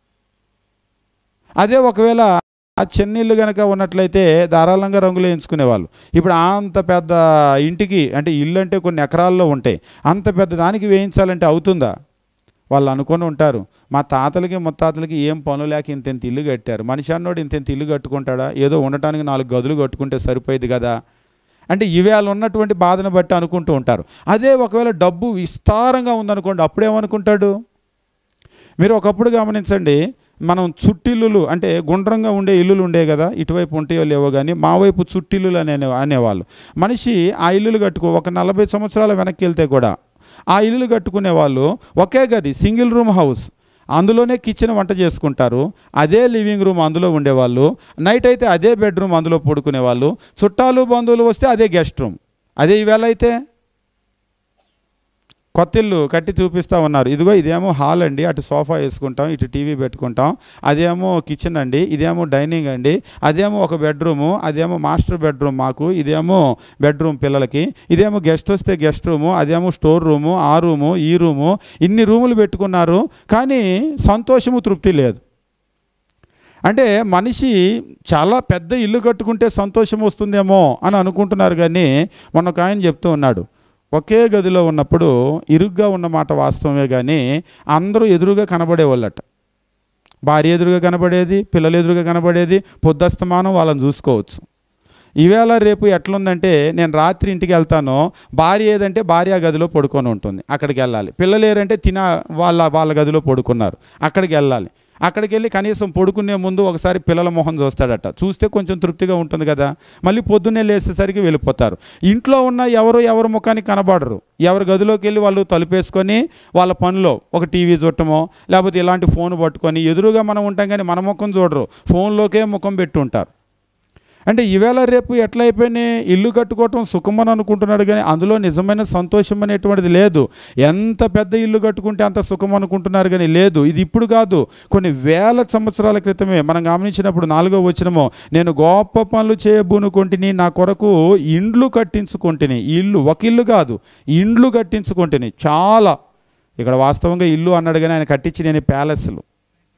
అదే ఒకవేళ ఆ చెన్నీళ్ళు కనుక ఉన్నట్లయితే ధారాళంగా రంగులు వేయించుకునేవాళ్ళు ఇప్పుడు అంత పెద్ద ఇంటికి అంటే ఇల్లు అంటే కొన్ని ఎకరాల్లో ఉంటాయి అంత పెద్ద దానికి వేయించాలంటే అవుతుందా వాళ్ళు అనుకొని ఉంటారు మా తాతలకి ముత్తాతలకి ఏం పనులు లేక ఇంత ఇంత ఇల్లు కట్టారు మనిషి అన్నోడు ఇంత ఇంత ఇల్లు కట్టుకుంటాడా ఏదో ఉండటానికి నాలుగు గదులు కట్టుకుంటే సరిపోయేది కదా అంటే ఇవేళ ఉన్నటువంటి బాధను బట్టి అనుకుంటూ ఉంటారు అదే ఒకవేళ డబ్బు విస్తారంగా ఉందనుకోండి అప్పుడేమనుకుంటాడు మీరు ఒకప్పుడు గమనించండి మనం చుట్టిల్లులు అంటే గుండ్రంగా ఉండే ఇల్లులు ఉండే కదా ఇటువైపు ఉంటాయో లేవో కానీ మా వైపు చుట్టిల్లులు అనే అనేవాళ్ళు మనిషి ఆ ఇల్లులు కట్టుకో ఒక నలభై సంవత్సరాల వెనక్కి వెళ్తే కూడా ఆ ఇల్లులు కట్టుకునే వాళ్ళు ఒకే గది సింగిల్ రూమ్ హౌస్ అందులోనే కిచెన్ వంట చేసుకుంటారు అదే లివింగ్ రూమ్ అందులో ఉండేవాళ్ళు నైట్ అయితే అదే బెడ్రూమ్ అందులో పడుకునేవాళ్ళు చుట్టాలు బంధువులు వస్తే అదే గెస్ట్ రూమ్ అదే ఈవేళ అయితే కొత్త ఇల్లు కట్టి చూపిస్తూ ఉన్నారు ఇదిగో ఇదేమో హాల్ అండి అటు సోఫా వేసుకుంటాం ఇటు టీవీ పెట్టుకుంటాం అదేమో కిచెన్ అండి ఇదేమో డైనింగ్ అండి అదేమో ఒక బెడ్రూము అదేమో మాస్టర్ బెడ్రూమ్ మాకు ఇదేమో బెడ్రూమ్ పిల్లలకి ఇదేమో గెస్ట్ వస్తే గెస్ట్ రూము అదేమో స్టోర్ రూము ఆ రూము ఈ రూము ఇన్ని రూములు పెట్టుకున్నారు కానీ సంతోషము తృప్తి లేదు అంటే మనిషి చాలా పెద్ద ఇల్లు కట్టుకుంటే సంతోషం వస్తుందేమో అని అనుకుంటున్నారు కానీ మొన్న ఒక ఆయన చెప్తూ ఉన్నాడు ఒకే గదిలో ఉన్నప్పుడు ఇరుగ్గా ఉన్న మాట వాస్తవమే కానీ అందరూ ఎదురుగా కనబడేవాళ్ళట భార్య ఎదురుగా కనబడేది పిల్లలు ఎదురుగా కనబడేది పొద్దస్తమానం వాళ్ళని చూసుకోవచ్చు ఈవేళ రేపు ఎట్లుందంటే నేను రాత్రి ఇంటికి వెళ్తాను భార్య ఏదంటే భార్య గదిలో పడుకొని ఉంటుంది అక్కడికి వెళ్ళాలి పిల్లలు ఏరంటే తిన వాళ్ళ వాళ్ళ గదిలో పడుకున్నారు అక్కడికి వెళ్ళాలి అక్కడికి వెళ్ళి కనీసం పడుకునే ముందు ఒకసారి పిల్లల మొహం చూస్తాడట చూస్తే కొంచెం తృప్తిగా ఉంటుంది కదా మళ్ళీ పొద్దున్నే లేచేసరికి వెళ్ళిపోతారు ఇంట్లో ఉన్న ఎవరు ఎవరి ముఖానికి కనబడరు ఎవరి గదిలోకి వెళ్ళి వాళ్ళు తలుపేసుకొని వాళ్ళ పనిలో ఒక టీవీ చూడటమో లేకపోతే ఇలాంటి ఫోన్ పట్టుకొని ఎదురుగా మనం ఉంటాం కానీ మన ముఖం చూడరు ఫోన్లోకే ముఖం పెట్టి ఉంటారు అంటే ఈవేళ రేపు ఎట్లా అయిపోయినాయి ఇల్లు కట్టుకోవటం సుఖమని అనుకుంటున్నాడు కానీ అందులో నిజమైన సంతోషం అనేటువంటిది లేదు ఎంత పెద్ద ఇల్లు కట్టుకుంటే అంత సుఖం అనుకుంటున్నారు కానీ లేదు ఇది ఇప్పుడు కాదు కొన్ని వేల సంవత్సరాల క్రితమే మనం గమనించినప్పుడు నాలుగో వచ్చినమో నేను గొప్ప పనులు చేయబూనుకుంటుని నా కొరకు ఇండ్లు కట్టించుకుంటుని ఇల్లు ఒక ఇల్లు కాదు ఇండ్లు కట్టించుకుంటుని చాలా ఇక్కడ వాస్తవంగా ఇల్లు అన్నాడు కానీ ఆయన కట్టించి నేను ప్యాలెస్లు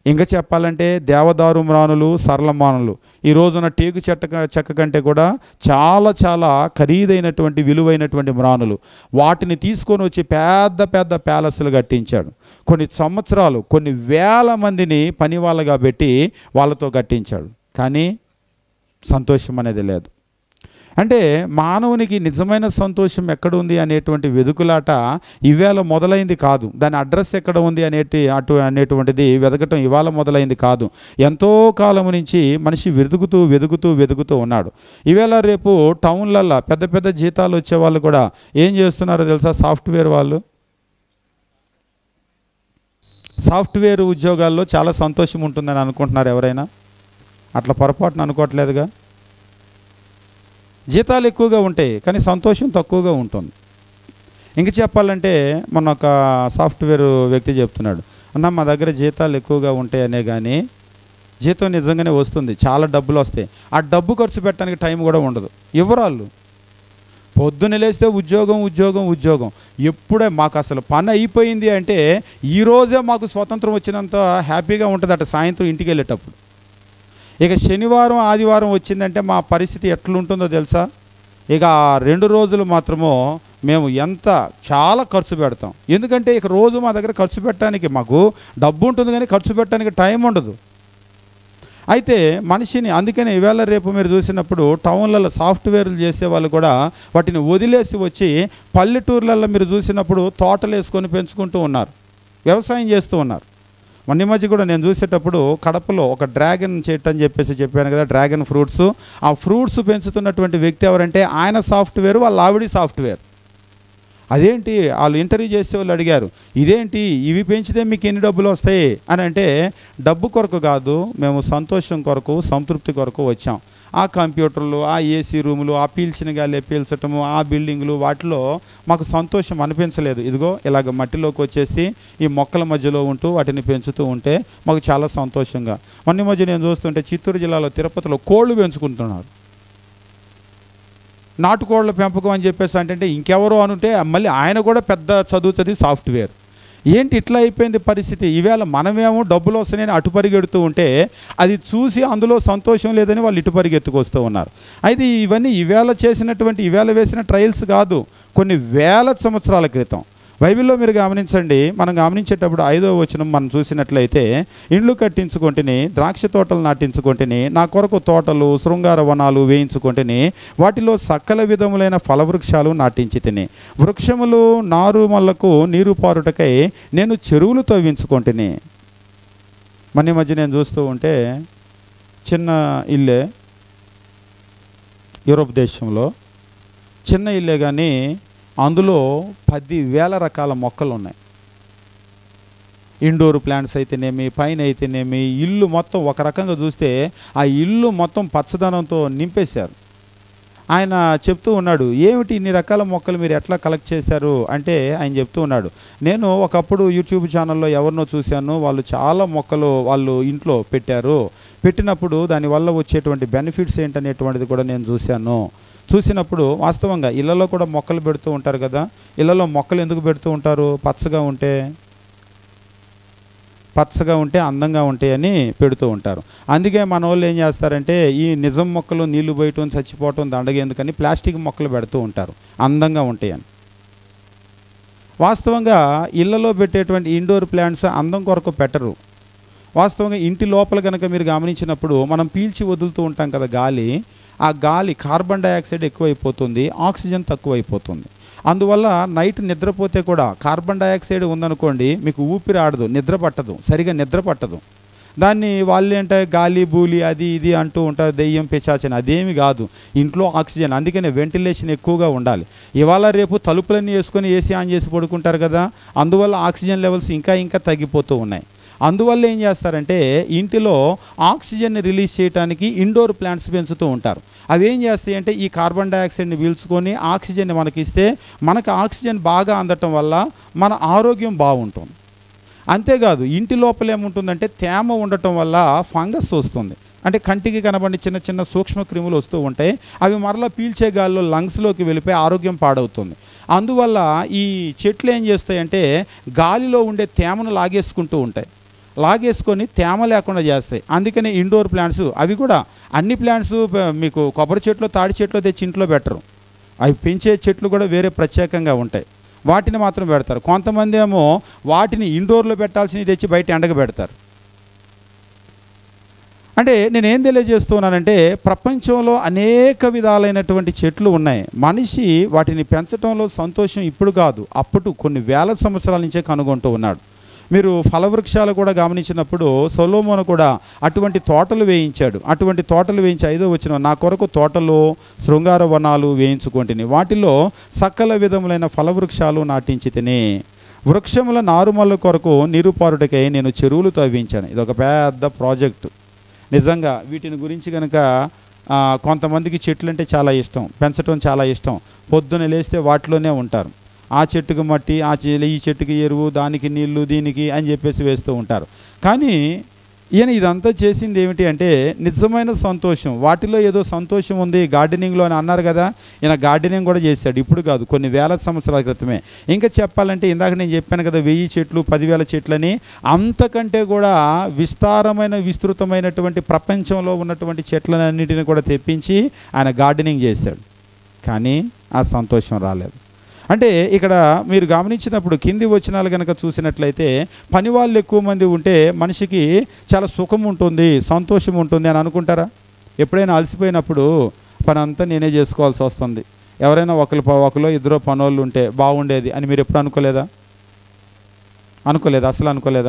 ఇంకా చెప్పాలంటే దేవదారు మ్రానులు సరళమానులు ఈ రోజున టేకు చెట్ట చెక్క కంటే కూడా చాలా చాలా ఖరీదైనటువంటి విలువైనటువంటి మ్రానులు వాటిని తీసుకొని వచ్చి పెద్ద పెద్ద ప్యాలెస్లు కట్టించాడు కొన్ని సంవత్సరాలు కొన్ని వేల మందిని పని వాళ్ళగా పెట్టి వాళ్ళతో కట్టించాడు కానీ సంతోషం అనేది లేదు అంటే మానవునికి నిజమైన సంతోషం ఎక్కడ ఉంది అనేటువంటి వెదుకులాట ఇవాళ మొదలైంది కాదు దాని అడ్రస్ ఎక్కడ ఉంది అనేటి అటు అనేటువంటిది వెతకటం ఇవాళ మొదలైంది కాదు ఎంతో కాలం నుంచి మనిషి వెతుకుతూ వెతుకుతూ వెతుకుతూ ఉన్నాడు ఈవేళ రేపు టౌన్లల్లో పెద్ద పెద్ద జీతాలు వచ్చే వాళ్ళు కూడా ఏం చేస్తున్నారో తెలుసా సాఫ్ట్వేర్ వాళ్ళు సాఫ్ట్వేర్ ఉద్యోగాల్లో చాలా సంతోషం ఉంటుందని అనుకుంటున్నారు ఎవరైనా అట్లా పొరపాటున అనుకోవట్లేదుగా జీతాలు ఎక్కువగా ఉంటాయి కానీ సంతోషం తక్కువగా ఉంటుంది ఇంక చెప్పాలంటే మొన్న ఒక సాఫ్ట్వేర్ వ్యక్తి చెప్తున్నాడు అన్న మా దగ్గర జీతాలు ఎక్కువగా ఉంటాయనే కానీ జీతం నిజంగానే వస్తుంది చాలా డబ్బులు వస్తాయి ఆ డబ్బు ఖర్చు పెట్టడానికి టైం కూడా ఉండదు వివరాలు పొద్దున్న లేస్తే ఉద్యోగం ఉద్యోగం ఉద్యోగం ఎప్పుడే మాకు అసలు పని అయిపోయింది అంటే ఈ రోజే మాకు స్వతంత్రం వచ్చినంత హ్యాపీగా ఉంటుంది అట సాయంత్రం ఇంటికి వెళ్ళేటప్పుడు ఇక శనివారం ఆదివారం వచ్చిందంటే మా పరిస్థితి ఎట్లుంటుందో తెలుసా ఇక ఆ రెండు రోజులు మాత్రము మేము ఎంత చాలా ఖర్చు పెడతాం ఎందుకంటే ఇక రోజు మా దగ్గర ఖర్చు పెట్టడానికి మాకు డబ్బు ఉంటుంది కానీ ఖర్చు పెట్టడానికి టైం ఉండదు అయితే మనిషిని అందుకనే ఈవేళ రేపు మీరు చూసినప్పుడు టౌన్లలో సాఫ్ట్వేర్లు చేసే వాళ్ళు కూడా వాటిని వదిలేసి వచ్చి పల్లెటూర్లలో మీరు చూసినప్పుడు తోటలు వేసుకొని పెంచుకుంటూ ఉన్నారు వ్యవసాయం చేస్తూ ఉన్నారు మొన్న ఈ మధ్య కూడా నేను చూసేటప్పుడు కడపలో ఒక డ్రాగన్ చెట్టు అని చెప్పేసి చెప్పాను కదా డ్రాగన్ ఫ్రూట్స్ ఆ ఫ్రూట్స్ పెంచుతున్నటువంటి వ్యక్తి ఎవరంటే ఆయన సాఫ్ట్వేర్ వాళ్ళ ఆవిడ సాఫ్ట్వేర్ అదేంటి వాళ్ళు ఇంటర్వ్యూ చేసే వాళ్ళు అడిగారు ఇదేంటి ఇవి పెంచితే మీకు ఎన్ని డబ్బులు వస్తాయి అని అంటే డబ్బు కొరకు కాదు మేము సంతోషం కొరకు సంతృప్తి కొరకు వచ్చాం ఆ కంప్యూటర్లు ఆ ఏసీ రూములు ఆ పీల్చిన గాలి పీల్చటము ఆ బిల్డింగ్లు వాటిలో మాకు సంతోషం అనిపించలేదు ఇదిగో ఇలాగ మట్టిలోకి వచ్చేసి ఈ మొక్కల మధ్యలో ఉంటూ వాటిని పెంచుతూ ఉంటే మాకు చాలా సంతోషంగా మొన్న ఈ మధ్య నేను చూస్తుంటే చిత్తూరు జిల్లాలో తిరుపతిలో కోళ్ళు పెంచుకుంటున్నారు నాటుకోళ్ల పెంపకం అని చెప్పేసి అంటే ఇంకెవరో అనుంటే మళ్ళీ ఆయన కూడా పెద్ద చదువు చదివి సాఫ్ట్వేర్ ఏంటి ఇట్లా అయిపోయింది పరిస్థితి ఈవేళ మనమేమో డబ్బులు వస్తున్నాయని అటు పరిగెడుతూ ఉంటే అది చూసి అందులో సంతోషం లేదని వాళ్ళు ఇటు పరిగెత్తుకొస్తూ ఉన్నారు అయితే ఇవన్నీ ఈవేళ చేసినటువంటి ఈవేళ వేసిన ట్రయల్స్ కాదు కొన్ని వేల సంవత్సరాల క్రితం బైబిల్లో మీరు గమనించండి మనం గమనించేటప్పుడు ఐదో వచనం మనం చూసినట్లయితే ఇండ్లు కట్టించుకుంటేని ద్రాక్ష తోటలు నాటించుకుంటేని నా కొరకు తోటలు శృంగార వనాలు వేయించుకుంటేని వాటిలో సకల విధములైన ఫలవృక్షాలు నాటించి తిని వృక్షములు నారుమల్లకు నీరు పారుటకై నేను చెరువులు తవ్వించుకుంటేని మన ఈ మధ్య నేను చూస్తూ ఉంటే చిన్న ఇల్లే యూరోప్ దేశంలో చిన్న ఇల్లే కానీ అందులో పది వేల రకాల మొక్కలు ఉన్నాయి ఇండోర్ ప్లాంట్స్ అయితేనేమి పైన అయితేనేమి ఇల్లు మొత్తం ఒక రకంగా చూస్తే ఆ ఇల్లు మొత్తం పచ్చదనంతో నింపేశారు ఆయన చెప్తూ ఉన్నాడు ఏమిటి ఇన్ని రకాల మొక్కలు మీరు ఎట్లా కలెక్ట్ చేశారు అంటే ఆయన చెప్తూ ఉన్నాడు నేను ఒకప్పుడు యూట్యూబ్ ఛానల్లో ఎవరినో చూశాను వాళ్ళు చాలా మొక్కలు వాళ్ళు ఇంట్లో పెట్టారు పెట్టినప్పుడు దానివల్ల వచ్చేటువంటి బెనిఫిట్స్ ఏంటనేటువంటిది కూడా నేను చూశాను చూసినప్పుడు వాస్తవంగా ఇళ్లలో కూడా మొక్కలు పెడుతూ ఉంటారు కదా ఇళ్లలో మొక్కలు ఎందుకు పెడుతూ ఉంటారు పచ్చగా ఉంటే పచ్చగా ఉంటే అందంగా ఉంటాయని పెడుతూ ఉంటారు అందుకే మన వాళ్ళు ఏం చేస్తారంటే ఈ నిజం మొక్కలు నీళ్లు పోయటం చచ్చిపోవటం దండగేందుకని ప్లాస్టిక్ మొక్కలు పెడుతూ ఉంటారు అందంగా ఉంటాయని వాస్తవంగా ఇళ్లలో పెట్టేటువంటి ఇండోర్ ప్లాంట్స్ అందం కొరకు పెట్టరు వాస్తవంగా ఇంటి లోపల కనుక మీరు గమనించినప్పుడు మనం పీల్చి వదులుతూ ఉంటాం కదా గాలి ఆ గాలి కార్బన్ డైఆక్సైడ్ ఎక్కువైపోతుంది ఆక్సిజన్ తక్కువైపోతుంది అందువల్ల నైట్ నిద్రపోతే కూడా కార్బన్ డైఆక్సైడ్ ఉందనుకోండి మీకు ఊపిరి ఆడదు నిద్ర పట్టదు సరిగా నిద్ర పట్టదు దాన్ని వాళ్ళు అంటే గాలి బూలి అది ఇది అంటూ ఉంటారు దెయ్యం పిచాచని అదేమి కాదు ఇంట్లో ఆక్సిజన్ అందుకనే వెంటిలేషన్ ఎక్కువగా ఉండాలి ఇవాళ రేపు తలుపులన్నీ వేసుకొని ఏసీ ఆన్ చేసి పడుకుంటారు కదా అందువల్ల ఆక్సిజన్ లెవెల్స్ ఇంకా ఇంకా తగ్గిపోతూ ఉన్నాయి అందువల్ల ఏం చేస్తారంటే ఇంటిలో ఆక్సిజన్ని రిలీజ్ చేయడానికి ఇండోర్ ప్లాంట్స్ పెంచుతూ ఉంటారు అవి ఏం చేస్తాయి అంటే ఈ కార్బన్ డైఆక్సైడ్ని పీల్చుకొని ఆక్సిజన్ని మనకి ఇస్తే మనకు ఆక్సిజన్ బాగా అందటం వల్ల మన ఆరోగ్యం బాగుంటుంది అంతేకాదు ఇంటి లోపల ఏముంటుందంటే తేమ ఉండటం వల్ల ఫంగస్ వస్తుంది అంటే కంటికి కనబడి చిన్న చిన్న సూక్ష్మ క్రిములు వస్తూ ఉంటాయి అవి మరలా పీల్చే గాల్లో లంగ్స్లోకి వెళ్ళిపోయి ఆరోగ్యం పాడవుతుంది అందువల్ల ఈ చెట్లు ఏం చేస్తాయంటే గాలిలో ఉండే తేమను లాగేసుకుంటూ ఉంటాయి లాగేసుకొని తేమ లేకుండా చేస్తాయి అందుకని ఇండోర్ ప్లాంట్స్ అవి కూడా అన్ని ప్లాంట్స్ ప- మీకు కొబ్బరి చెట్లు తాడి చెట్లు తెచ్చి ఇంట్లో పెట్టరు అవి పెంచే చెట్లు కూడా వేరే ప్రత్యేకంగా ఉంటాయి వాటిని మాత్రం పెడతారు కొంతమంది ఏమో వాటిని ఇండోర్లో పెట్టాల్సినవి తెచ్చి బయట ఎండకు పెడతారు అంటే నేనేం తెలియజేస్తున్నానంటే ప్రపంచంలో అనేక విధాలైనటువంటి చెట్లు ఉన్నాయి మనిషి వాటిని పెంచడంలో సంతోషం ఇప్పుడు కాదు అప్పుడు కొన్ని వేల సంవత్సరాల నుంచే కనుగొంటూ ఉన్నాడు మీరు ఫలవృక్షాలు కూడా గమనించినప్పుడు సొలోమోను కూడా అటువంటి తోటలు వేయించాడు అటువంటి తోటలు వేయించి ఐదో వచ్చిన నా కొరకు తోటలు శృంగార వనాలు వేయించుకుంటుని వాటిలో సకల విధములైన ఫలవృక్షాలు నాటించి తిని వృక్షముల నారుమల్ల కొరకు నీరుపారుటకై నేను చెరువులు తవ్వించాను ఇది ఒక పెద్ద ప్రాజెక్టు నిజంగా వీటిని గురించి కనుక ఆ, కొంతమందికి చెట్లు అంటే చాలా ఇష్టం పెంచడం చాలా ఇష్టం పొద్దున లేస్తే వాటిలోనే ఉంటారు ఆ చెట్టుకు మట్టి ఆ చె ఈ చెట్టుకి ఎరువు దానికి నీళ్లు దీనికి అని చెప్పేసి వేస్తూ ఉంటారు కానీ ఈయన ఇదంతా చేసింది ఏమిటి అంటే నిజమైన సంతోషం వాటిలో ఏదో సంతోషం ఉంది గార్డెనింగ్లో అని అన్నారు కదా ఈయన గార్డెనింగ్ కూడా చేశాడు ఇప్పుడు కాదు కొన్ని వేల సంవత్సరాల క్రితమే ఇంకా చెప్పాలంటే ఇందాక నేను చెప్పాను కదా వెయ్యి చెట్లు పదివేల చెట్లని అంతకంటే కూడా విస్తారమైన విస్తృతమైనటువంటి ప్రపంచంలో ఉన్నటువంటి చెట్లన్నిటిని కూడా తెప్పించి ఆయన గార్డెనింగ్ చేశాడు కానీ ఆ సంతోషం రాలేదు అంటే ఇక్కడ మీరు గమనించినప్పుడు కింది వచనాలు కనుక చూసినట్లయితే పని వాళ్ళు ఎక్కువ మంది ఉంటే మనిషికి చాలా సుఖం ఉంటుంది సంతోషం ఉంటుంది అని అనుకుంటారా ఎప్పుడైనా అలసిపోయినప్పుడు పని అంతా నేనే చేసుకోవాల్సి వస్తుంది ఎవరైనా ఒకరు ఒకరు ఇద్దరు పనోళ్ళు ఉంటే బాగుండేది అని మీరు ఎప్పుడు అనుకోలేదా అనుకోలేదా అసలు అనుకోలేదా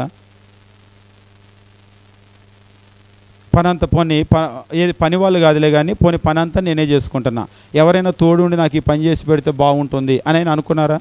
పని అంతా పోనీ ప ఏది పని వాళ్ళు కాదులే కానీ పోనీ పని అంతా నేనే చేసుకుంటున్నా ఎవరైనా తోడుండి నాకు ఈ పని చేసి పెడితే బాగుంటుంది అని ఆయన అనుకున్నారా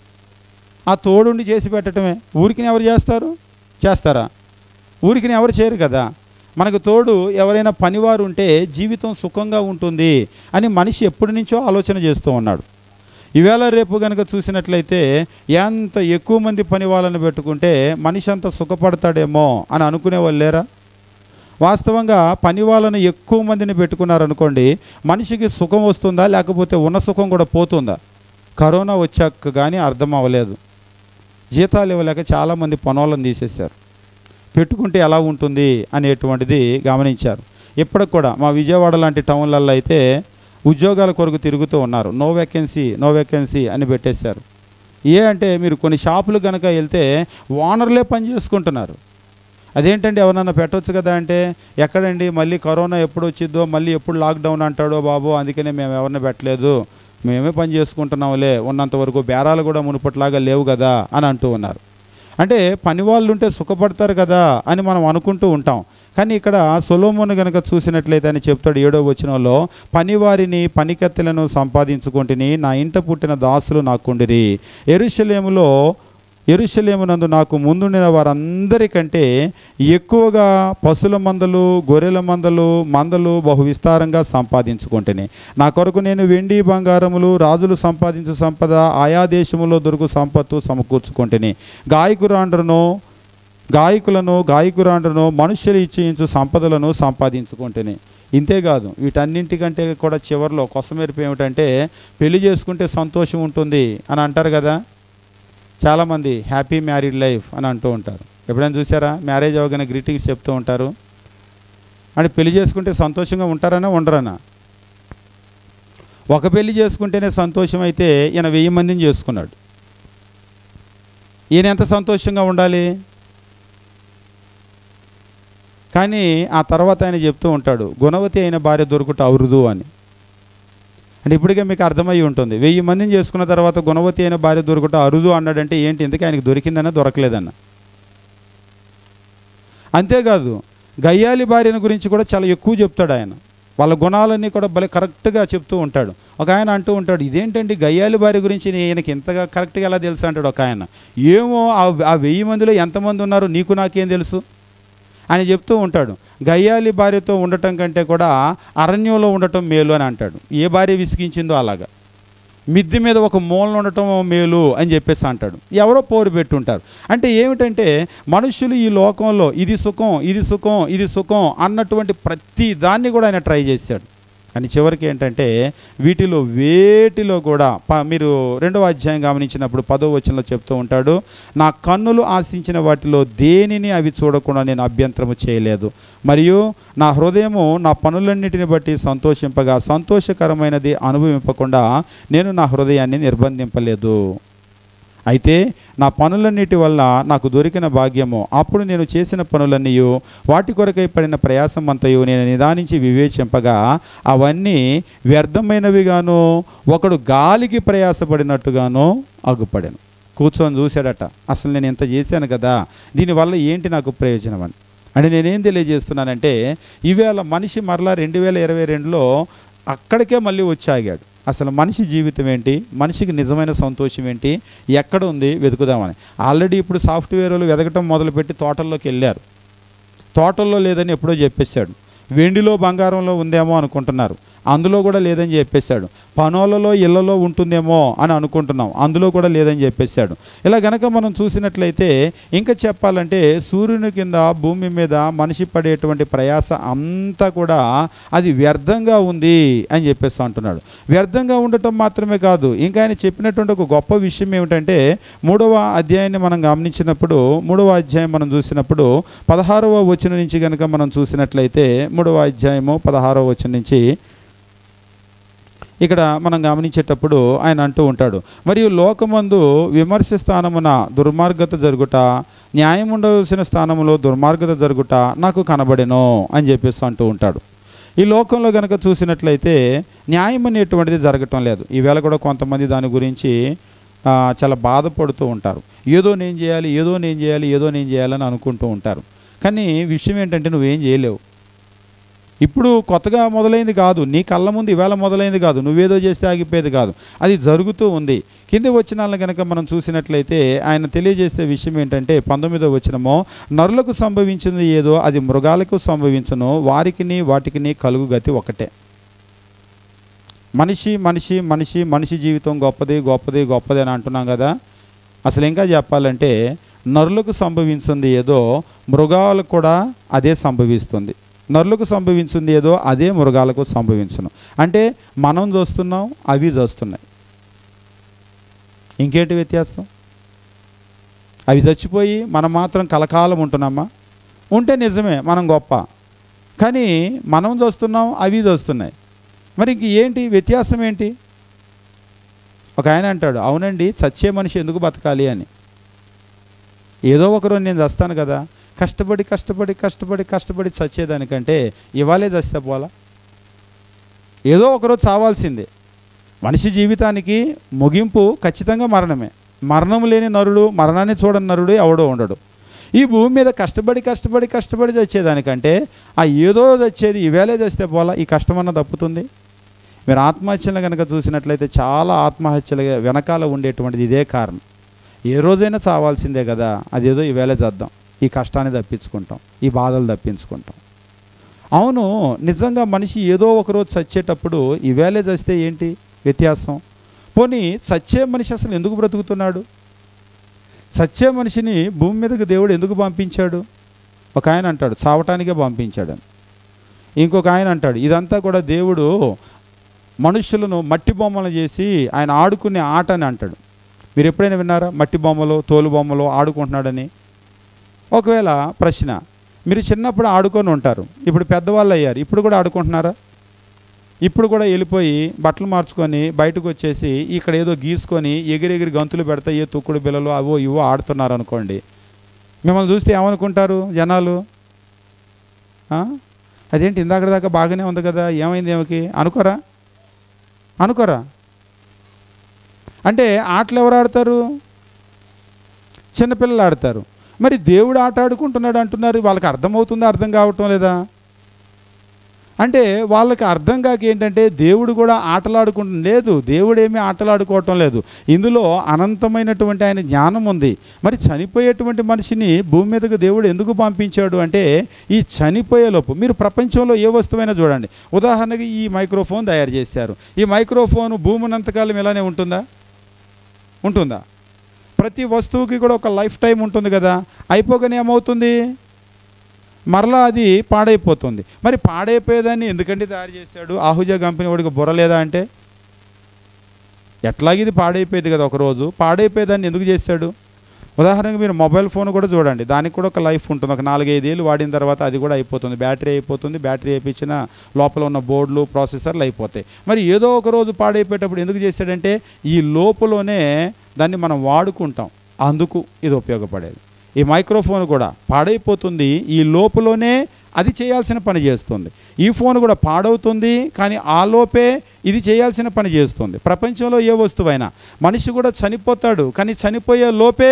ఆ తోడుండి చేసి పెట్టడమే ఊరికి ఎవరు చేస్తారు చేస్తారా ఊరికి ఎవరు చేయరు కదా మనకు తోడు ఎవరైనా పనివారు ఉంటే జీవితం సుఖంగా ఉంటుంది అని మనిషి ఎప్పటి నుంచో ఆలోచన చేస్తూ ఉన్నాడు ఈవేళ రేపు కనుక చూసినట్లయితే ఎంత ఎక్కువ మంది పని వాళ్ళని పెట్టుకుంటే మనిషి అంత సుఖపడతాడేమో అని అనుకునే వాళ్ళు లేరా వాస్తవంగా పని వాళ్ళని ఎక్కువ మందిని పెట్టుకున్నారనుకోండి మనిషికి సుఖం వస్తుందా లేకపోతే ఉన్న సుఖం కూడా పోతుందా కరోనా వచ్చాక కానీ అర్థం అవ్వలేదు జీతాలు ఇవ్వలేక చాలామంది పనోళ్ళని తీసేశారు పెట్టుకుంటే ఎలా ఉంటుంది అనేటువంటిది గమనించారు ఇప్పటికి కూడా మా విజయవాడ లాంటి టౌన్లలో అయితే ఉద్యోగాల కొరకు తిరుగుతూ ఉన్నారు నో వేకెన్సీ నో వేకెన్సీ అని పెట్టేశారు ఏ అంటే మీరు కొన్ని షాపులు కనుక వెళ్తే ఓనర్లే పని చేసుకుంటున్నారు అదేంటండి ఎవరన్నా పెట్టొచ్చు కదా అంటే ఎక్కడండి మళ్ళీ కరోనా ఎప్పుడు వచ్చిద్దో మళ్ళీ ఎప్పుడు లాక్డౌన్ అంటాడో బాబు అందుకనే మేము ఎవరిని పెట్టలేదు మేమే పని చేసుకుంటున్నాంలే ఉన్నంత వరకు బేరాలు కూడా మునుపట్లాగా లేవు కదా అని అంటూ ఉన్నారు అంటే పని వాళ్ళు ఉంటే సుఖపడతారు కదా అని మనం అనుకుంటూ ఉంటాం కానీ ఇక్కడ సొలోమోను గనక చూసినట్లయితే అని చెప్తాడు ఏడో వచనంలో పనివారిని పనికత్తెలను సంపాదించుకుంటుని నా ఇంట పుట్టిన దాసులు నాకుండిరి ఎరుషలేములో ఎరుషలేమునందు నాకు ముందుండిన వారందరికంటే ఎక్కువగా పశుల మందలు గొర్రెల మందలు మందలు బహు విస్తారంగా సంపాదించుకుంటేనే నా కొరకు నేను వెండి బంగారములు రాజులు సంపాదించు సంపద ఆయా దేశములో దొరుకు సంపత్తు సమకూర్చుకుంటేనే గాయకురాండ్రను గాయకులను గాయకురాండ్రను మనుష్యులు ఇచ్చేయించు సంపదలను సంపాదించుకుంటేనే ఇంతేకాదు వీటన్నింటికంటే కూడా చివరిలో కొసమెరుపు ఏమిటంటే పెళ్లి చేసుకుంటే సంతోషం ఉంటుంది అని అంటారు కదా చాలామంది హ్యాపీ మ్యారీడ్ లైఫ్ అని అంటూ ఉంటారు ఎప్పుడైనా చూసారా మ్యారేజ్ అవగానే గ్రీటింగ్స్ చెప్తూ ఉంటారు అంటే పెళ్లి చేసుకుంటే సంతోషంగా ఉంటారనా ఉండరనా ఒక పెళ్లి చేసుకుంటేనే సంతోషం అయితే ఈయన వెయ్యి మందిని చేసుకున్నాడు ఈయన ఎంత సంతోషంగా ఉండాలి కానీ ఆ తర్వాత ఆయన చెప్తూ ఉంటాడు గుణవతి అయిన భార్య దొరుకుట అవరుదు అని అంటే ఇప్పటికే మీకు అర్థమై ఉంటుంది వెయ్యి మందిని చేసుకున్న తర్వాత గుణవతి అయిన భార్య దొరుకుట అరుదు అన్నాడంటే ఏంటి ఎందుకు ఆయనకి దొరికిందన్నా దొరకలేదన్న అంతేకాదు గయ్యాలి భార్యను గురించి కూడా చాలా ఎక్కువ చెప్తాడు ఆయన వాళ్ళ గుణాలన్నీ కూడా భలే కరెక్ట్గా చెప్తూ ఉంటాడు ఒక ఆయన అంటూ ఉంటాడు ఇదేంటండి గయ్యాలి భార్య గురించి నీ- ఈయనకి ఇంతగా కరెక్ట్గా ఎలా తెలుసు అంటాడు ఒక ఆయన ఏమో ఆ- ఆ వెయ్యి మందిలో ఎంతమంది ఉన్నారు నీకు నాకేం తెలుసు అని చెప్తూ ఉంటాడు గయ్యాలి భార్యతో ఉండటం కంటే కూడా అరణ్యంలో ఉండటం మేలు అని అంటాడు ఏ భార్య విసిగించిందో అలాగా మిద్ది మీద ఒక మూలన ఉండటం మేలు అని చెప్పేసి అంటాడు ఎవరో పోరు పెట్టుంటారు అంటే ఏమిటంటే మనుషులు ఈ లోకంలో ఇది సుఖం ఇది సుఖం ఇది సుఖం అన్నటువంటి ప్రతి దాన్ని కూడా ఆయన ట్రై చేశాడు కానీ చివరికి ఏంటంటే వీటిలో వేటిలో కూడా ప- మీరు రెండవ అధ్యాయం గమనించినప్పుడు పదో వచనంలో చెప్తూ ఉంటాడు నా కన్నులు ఆశించిన వాటిలో దేనిని అవి చూడకుండా నేను అభ్యంతరము చేయలేదు మరియు నా హృదయము నా పనులన్నిటిని బట్టి సంతోషింపగా సంతోషకరమైనది అనుభవింపకుండా నేను నా హృదయాన్ని నిర్బంధింపలేదు అయితే నా పనులన్నిటి వల్ల నాకు దొరికిన భాగ్యము అప్పుడు నేను చేసిన పనులన్నీ వాటి కొరకై పడిన ప్రయాసం అంతయు నేను నిదానించి వివేచింపగా అవన్నీ వ్యర్థమైనవిగాను ఒకడు గాలికి ప్రయాసపడినట్టుగాను అగుపడాను కూర్చొని చూశాడట అసలు నేను ఇంత చేశాను కదా దీనివల్ల ఏంటి నాకు ప్రయోజనం అని అంటే నేనేం తెలియజేస్తున్నానంటే ఈవేళ మనిషి మరలా రెండు వేల ఇరవై రెండులో అక్కడికే మళ్ళీ వచ్చి ఆగాడు అసలు మనిషి జీవితం ఏంటి మనిషికి నిజమైన సంతోషం ఏంటి ఎక్కడ ఉంది వెతుకుదామని ఆల్రెడీ ఇప్పుడు సాఫ్ట్వేర్ వాళ్ళు వెతకటం మొదలుపెట్టి తోటల్లోకి వెళ్ళారు తోటల్లో లేదని ఎప్పుడో చెప్పేశాడు వెండిలో బంగారంలో ఉందేమో అనుకుంటున్నారు అందులో కూడా లేదని చెప్పేశాడు పనులలో ఇళ్లలో ఉంటుందేమో అని అనుకుంటున్నాం అందులో కూడా లేదని చెప్పేశాడు ఇలా గనక మనం చూసినట్లయితే ఇంకా చెప్పాలంటే సూర్యుని కింద భూమి మీద మనిషి పడేటువంటి ప్రయాస అంతా కూడా అది వ్యర్థంగా ఉంది అని చెప్పేసి అంటున్నాడు వ్యర్థంగా ఉండటం మాత్రమే కాదు ఇంకా ఆయన చెప్పినటువంటి ఒక గొప్ప విషయం ఏమిటంటే మూడవ అధ్యాయాన్ని మనం గమనించినప్పుడు మూడవ అధ్యాయం మనం చూసినప్పుడు పదహారవ వచనం నుంచి కనుక మనం చూసినట్లయితే మూడవ అధ్యాయము పదహారవ వచనం నుంచి ఇక్కడ మనం గమనించేటప్పుడు ఆయన అంటూ ఉంటాడు మరియు లోకమందు విమర్శ స్థానమున దుర్మార్గత జరుగుట న్యాయం ఉండవలసిన స్థానంలో దుర్మార్గత జరుగుట నాకు కనబడెను అని చెప్పేసి అంటూ ఉంటాడు ఈ లోకంలో కనుక చూసినట్లయితే న్యాయం అనేటువంటిది జరగటం లేదు ఈవేళ కూడా కొంతమంది దాని గురించి ఆ, చాలా బాధపడుతూ ఉంటారు ఏదో నేను చేయాలి ఏదో నేను చేయాలి ఏదో నేను చేయాలని అనుకుంటూ ఉంటారు కానీ విషయం ఏంటంటే నువ్వేం చేయలేవు ఇప్పుడు కొత్తగా మొదలైంది కాదు నీ కళ్ళ ముందు ఈవేళ మొదలైంది కాదు నువ్వేదో చేస్తే ఆగిపోయేది కాదు అది జరుగుతూ ఉంది కింది వచ్చినాలను కనుక మనం చూసినట్లయితే ఆయన తెలియజేసే విషయం ఏంటంటే పంతొమ్మిదో వచ్చినమో నరులకు సంభవించింది ఏదో అది మృగాలకు సంభవించను వారికిని వాటికిని కలుగు గతి ఒకటే మనిషి మనిషి మనిషి మనిషి జీవితం గొప్పది గొప్పది గొప్పది అని అంటున్నాం కదా అసలు ఇంకా చెప్పాలంటే నరులకు సంభవించింది ఏదో మృగాలకు కూడా అదే సంభవిస్తుంది నరులకు సంభవించింది ఏదో అదే మృగాలకు సంభవించును అంటే మనం చూస్తున్నాం అవి చూస్తున్నాయి ఇంకేంటి వ్యత్యాసం అవి చచ్చిపోయి మనం మాత్రం కలకాలం ఉంటున్నామా ఉంటే నిజమే మనం గొప్ప కానీ మనం చూస్తున్నాం అవి చూస్తున్నాయి మరి ఇంక ఏంటి వ్యత్యాసం ఏంటి ఒక ఆయన అంటాడు అవునండి చచ్చే మనిషి ఎందుకు బతకాలి అని ఏదో ఒకరోజు నేను చస్తాను కదా కష్టపడి కష్టపడి కష్టపడి కష్టపడి చచ్చేదానికంటే ఇవాళే చస్తే పోలా ఏదో ఒకరోజు చావాల్సిందే మనిషి జీవితానికి ముగింపు ఖచ్చితంగా మరణమే మరణం లేని నరుడు మరణాన్ని చూడని నరుడు ఎవడో ఉండడు ఈ భూమి మీద కష్టపడి కష్టపడి కష్టపడి చచ్చేదానికంటే ఆ ఏదో చచ్చేది ఈవేళే చస్తే పోలా ఈ కష్టమన్న తప్పుతుంది మీరు ఆత్మహత్యలు కనుక చూసినట్లయితే చాలా ఆత్మహత్యల వెనకాల ఉండేటువంటిది ఇదే కారణం ఏ రోజైనా చావాల్సిందే కదా అదేదో ఈవేళ చేద్దాం ఈ కష్టాన్ని తప్పించుకుంటాం ఈ బాధలు తప్పించుకుంటాం అవును నిజంగా మనిషి ఏదో ఒకరోజు చచ్చేటప్పుడు ఈవేళే చస్తే ఏంటి వ్యత్యాసం పోనీ చచ్చే మనిషి అసలు ఎందుకు బ్రతుకుతున్నాడు చచ్చే మనిషిని భూమి మీదకి దేవుడు ఎందుకు పంపించాడు ఒక ఆయన అంటాడు చావటానికే పంపించాడని ఇంకొక ఆయన అంటాడు ఇదంతా కూడా దేవుడు మనుషులను మట్టి బొమ్మలు చేసి ఆయన ఆడుకునే ఆట అని అంటాడు మీరు ఎప్పుడైనా విన్నారా మట్టి బొమ్మలు తోలు బొమ్మలు ఆడుకుంటున్నాడని ఒకవేళ ప్రశ్న మీరు చిన్నప్పుడు ఆడుకొని ఉంటారు ఇప్పుడు పెద్దవాళ్ళు అయ్యారు ఇప్పుడు కూడా ఆడుకుంటున్నారా ఇప్పుడు కూడా వెళ్ళిపోయి బట్టలు మార్చుకొని బయటకు వచ్చేసి ఇక్కడ ఏదో గీసుకొని ఎగిరెగిరి గంతులు పెడతా ఏ తుక్కుడు బిల్లలు అవో ఇవో ఆడుతున్నారు అనుకోండి మిమ్మల్ని చూస్తే ఏమనుకుంటారు జనాలు ఆ? అదేంటి ఇందాక దాకా బాగానే ఉంది కదా ఏమైంది ఏమకి అనుకోరా అనుకోరా అంటే ఆటలు ఎవరు ఆడతారు చిన్నపిల్లలు ఆడతారు మరి దేవుడు ఆట ఆడుకుంటున్నాడు అంటున్నారు వాళ్ళకి అర్థమవుతుందా అర్థం కావటం లేదా అంటే వాళ్ళకి అర్థం కాక ఏంటంటే దేవుడు కూడా ఆటలాడుకుంటు లేదు దేవుడు ఏమీ ఆటలాడుకోవటం లేదు ఇందులో అనంతమైనటువంటి ఆయన జ్ఞానం ఉంది మరి చనిపోయేటువంటి మనిషిని భూమి మీదకు దేవుడు ఎందుకు పంపించాడు అంటే ఈ చనిపోయేలోపు మీరు ప్రపంచంలో ఏ వస్తువైనా చూడండి ఉదాహరణకి ఈ మైక్రోఫోన్ తయారు చేశారు ఈ మైక్రోఫోన్ భూమినంతకాలం ఇలానే ఉంటుందా ఉంటుందా ప్రతి వస్తువుకి కూడా ఒక లైఫ్ టైం ఉంటుంది కదా అయిపోగానే ఏమవుతుంది మరలా అది పాడైపోతుంది మరి పాడైపోయేదాన్ని ఎందుకంటే తయారు చేశాడు ఆహుజా కంపెనీ వాడికి బుర్ర లేదా అంటే ఎట్లాగే ఇది పాడైపోయేది కదా ఒకరోజు పాడైపోయేదాన్ని ఎందుకు చేశాడు ఉదాహరణకు మీరు మొబైల్ ఫోన్ కూడా చూడండి దానికి కూడా ఒక లైఫ్ ఉంటుంది ఒక నాలుగైదేళ్ళు వాడిన తర్వాత అది కూడా అయిపోతుంది బ్యాటరీ అయిపోతుంది బ్యాటరీ అయిపోయిన లోపల ఉన్న బోర్డులు ప్రాసెసర్లు అయిపోతాయి మరి ఏదో ఒక రోజు పాడైపోయేటప్పుడు ఎందుకు చేశాడంటే ఈ లోపలనే దాన్ని మనం వాడుకుంటాం అందుకు ఇది ఉపయోగపడేది ఈ మైక్రోఫోన్ కూడా పాడైపోతుంది ఈ లోపలనే అది చేయాల్సిన పని చేస్తుంది ఈ ఫోన్ కూడా పాడవుతుంది కానీ ఆ లోపే ఇది చేయాల్సిన పని చేస్తుంది ప్రపంచంలో ఏ వస్తువైనా మనిషి కూడా చనిపోతాడు కానీ చనిపోయే లోపే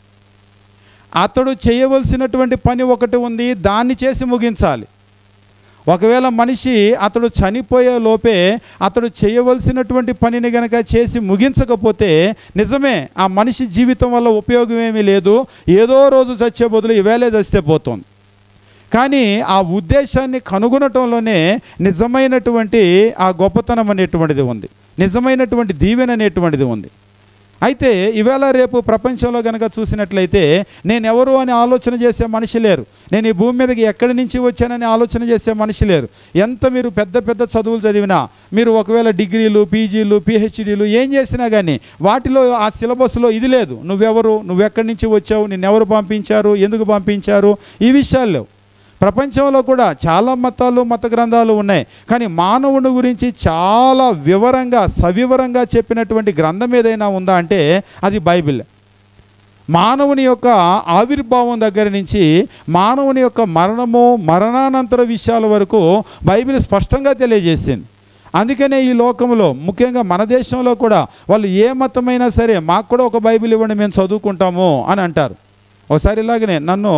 అతడు చేయవలసినటువంటి పని ఒకటి ఉంది దాన్ని చేసి ముగించాలి ఒకవేళ మనిషి అతడు చనిపోయే లోపే అతడు చేయవలసినటువంటి పనిని గనక చేసి ముగించకపోతే నిజమే ఆ మనిషి జీవితం వల్ల ఉపయోగం ఏమీ లేదు ఏదో రోజు చచ్చే బదులు ఈవేళే చస్తే పోతుంది కానీ ఆ ఉద్దేశాన్ని కనుగొనటంలోనే నిజమైనటువంటి ఆ గొప్పతనం అనేటువంటిది ఉంది నిజమైనటువంటి దీవెన అనేటువంటిది ఉంది అయితే ఈవేళ రేపు ప్రపంచంలో కనుక చూసినట్లయితే నేను ఎవరు అని ఆలోచన చేసే మనిషి లేరు నేను ఈ భూమి మీదకి ఎక్కడి నుంచి వచ్చానని ఆలోచన చేసే మనిషి లేరు ఎంత మీరు పెద్ద పెద్ద చదువులు చదివినా మీరు ఒకవేళ డిగ్రీలు పీజీలు పిహెచ్డీలు ఏం చేసినా కానీ వాటిలో ఆ సిలబస్లో ఇది లేదు నువ్వెవరు నువ్వెక్కడి నుంచి వచ్చావు నిన్నెవరు పంపించారు ఎందుకు పంపించారు ఈ విషయాలు లేవు ప్రపంచంలో కూడా చాలా మతాలు మత గ్రంథాలు ఉన్నాయి కానీ మానవుని గురించి చాలా వివరంగా సవివరంగా చెప్పినటువంటి గ్రంథం ఏదైనా ఉందా అంటే అది బైబిల్ మానవుని యొక్క ఆవిర్భావం దగ్గర నుంచి మానవుని యొక్క మరణము మరణానంతర విషయాల వరకు బైబిల్ స్పష్టంగా తెలియజేసింది అందుకనే ఈ లోకంలో ముఖ్యంగా మన దేశంలో కూడా వాళ్ళు ఏ మతమైనా సరే మాకు కూడా ఒక బైబిల్ ఇవ్వండి మేము చదువుకుంటాము అని అంటారు ఒకసారి ఇలాగనే నన్ను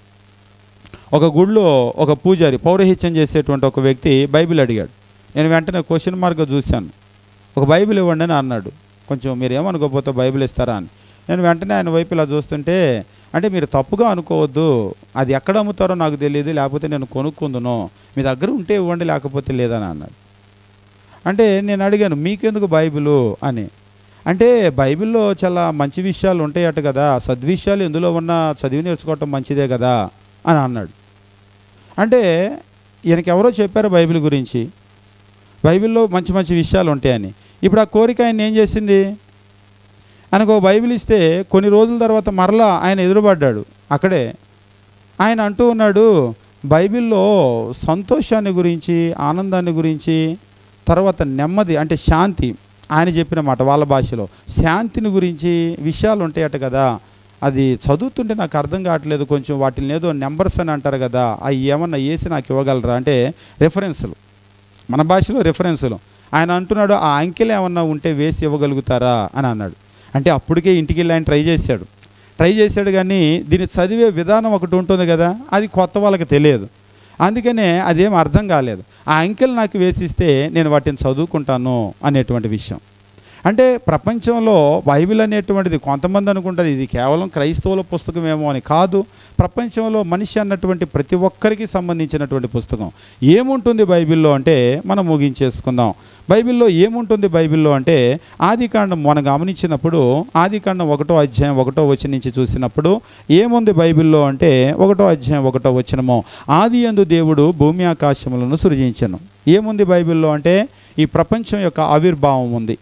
ఒక గుడిలో ఒక పూజారి పౌరహిత్యం చేసేటువంటి ఒక వ్యక్తి బైబిల్ అడిగాడు నేను వెంటనే క్వశ్చన్ మార్క్గా చూశాను ఒక బైబిల్ ఇవ్వండి అని అన్నాడు కొంచెం మీరు ఏమనుకోకపోతే బైబిల్ ఇస్తారా అని నేను వెంటనే ఆయన వైపు ఇలా చూస్తుంటే అంటే మీరు తప్పుగా అనుకోవద్దు అది ఎక్కడ అమ్ముతారో నాకు తెలియదు లేకపోతే నేను కొనుక్కుందును మీ దగ్గర ఉంటే ఇవ్వండి లేకపోతే లేదని అన్నాడు అంటే నేను అడిగాను మీకెందుకు బైబిలు అని అంటే బైబిల్లో చాలా మంచి విషయాలు ఉంటాయట కదా సద్విషయాలు ఎందులో ఉన్న చదివి నేర్చుకోవటం మంచిదే కదా అని అన్నాడు అంటే ఈయనకి ఎవరో చెప్పారు బైబిల్ గురించి బైబిల్లో మంచి మంచి విషయాలు ఉంటాయని ఇప్పుడు ఆ కోరిక ఆయన ఏం చేసింది ఆయనకు ఒక బైబిల్ ఇస్తే కొన్ని రోజుల తర్వాత మరలా ఆయన ఎదురుపడ్డాడు అక్కడే ఆయన అంటూ ఉన్నాడు బైబిల్లో సంతోషాన్ని గురించి ఆనందాన్ని గురించి తర్వాత నెమ్మది అంటే శాంతి ఆయన చెప్పిన మాట వాళ్ళ భాషలో శాంతిని గురించి విషయాలు ఉంటాయట కదా అది చదువుతుంటే నాకు అర్థం కావట్లేదు కొంచెం వాటిని ఏదో నెంబర్స్ అని అంటారు కదా అవి ఏమన్నా వేసి నాకు ఇవ్వగలరా అంటే రెఫరెన్సులు మన భాషలో రెఫరెన్సులు ఆయన అంటున్నాడు ఆ అంకెలు ఏమన్నా ఉంటే వేసి ఇవ్వగలుగుతారా అని అన్నాడు అంటే అప్పటికే ఇంటికి వెళ్ళి ఆయన ట్రై చేశాడు ట్రై చేశాడు కానీ దీన్ని చదివే విధానం ఒకటి ఉంటుంది కదా అది కొత్త వాళ్ళకి తెలియదు అందుకనే అదేం అర్థం కాలేదు ఆ అంకెలు నాకు వేసిస్తే నేను వాటిని చదువుకుంటాను అనేటువంటి విషయం అంటే ప్రపంచంలో బైబిల్ అనేటువంటిది కొంతమంది అనుకుంటారు ఇది కేవలం క్రైస్తవుల పుస్తకమేమో అని కాదు ప్రపంచంలో మనిషి అన్నటువంటి ప్రతి ఒక్కరికి సంబంధించినటువంటి పుస్తకం ఏముంటుంది బైబిల్లో అంటే మనం ముగించేసుకుందాం బైబిల్లో ఏముంటుంది బైబిల్లో అంటే ఆదికాండం మనం గమనించినప్పుడు ఆదికాండం ఒకటో అధ్యాయం ఒకటో వచ్చిన నుంచి చూసినప్పుడు ఏముంది బైబిల్లో అంటే ఒకటో అధ్యాయం ఒకటో వచ్చినమో ఆది యందు దేవుడు భూమి ఆకాశములను సృజించను ఏముంది బైబిల్లో అంటే ఈ ప్రపంచం యొక్క ఆవిర్భావం ఉంది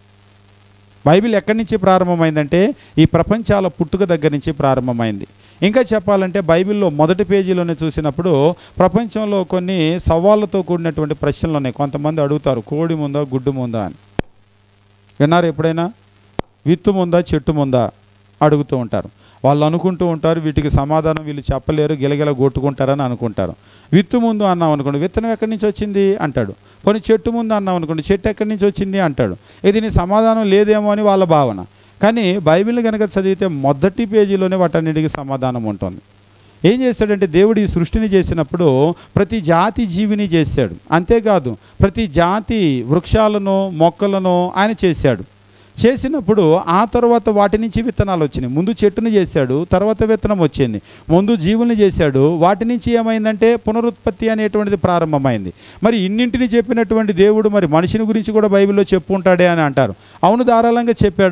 బైబిల్ ఎక్కడి నుంచి ప్రారంభమైందంటే ఈ ప్రపంచాల పుట్టుక దగ్గర నుంచి ప్రారంభమైంది ఇంకా చెప్పాలంటే బైబిల్లో మొదటి పేజీలోనే చూసినప్పుడు ప్రపంచంలో కొన్ని సవాళ్ళతో కూడినటువంటి ప్రశ్నలు ఉన్నాయి కొంతమంది అడుగుతారు కోడి ముందా గుడ్డు ముందా అని విన్నారు ఎప్పుడైనా విత్తు ముందా చెట్టు ముందా అడుగుతూ ఉంటారు వాళ్ళు అనుకుంటూ ఉంటారు వీటికి సమాధానం వీళ్ళు చెప్పలేరు గిలగిల కొట్టుకుంటారని అనుకుంటారు విత్తు ముందు అన్నాం అనుకోండి విత్తనం ఎక్కడి నుంచి వచ్చింది అంటాడు కొన్ని చెట్టు ముందు అన్నాం అనుకోండి చెట్టు ఎక్కడి నుంచి వచ్చింది అంటాడు ఇది నీ సమాధానం లేదేమో అని వాళ్ళ భావన కానీ బైబిల్ కనుక చదివితే మొదటి పేజీలోనే వాటన్నిటికీ సమాధానం ఉంటుంది ఏం చేశాడంటే దేవుడు ఈ సృష్టిని చేసినప్పుడు ప్రతి జాతి జీవిని చేశాడు అంతేకాదు ప్రతి జాతి వృక్షాలను మొక్కలను ఆయన చేశాడు చేసినప్పుడు ఆ తర్వాత వాటి నుంచి విత్తనాలు వచ్చినాయి ముందు చెట్టుని చేశాడు తర్వాత విత్తనం వచ్చింది ముందు జీవుల్ని చేశాడు వాటి నుంచి ఏమైందంటే పునరుత్పత్తి అనేటువంటిది ప్రారంభమైంది మరి ఇన్నింటిని చెప్పినటువంటి దేవుడు మరి మనిషిని గురించి కూడా బైబిల్లో చెప్పుంటాడే అని అంటారు అవును ధారాళంగా చెప్పాడు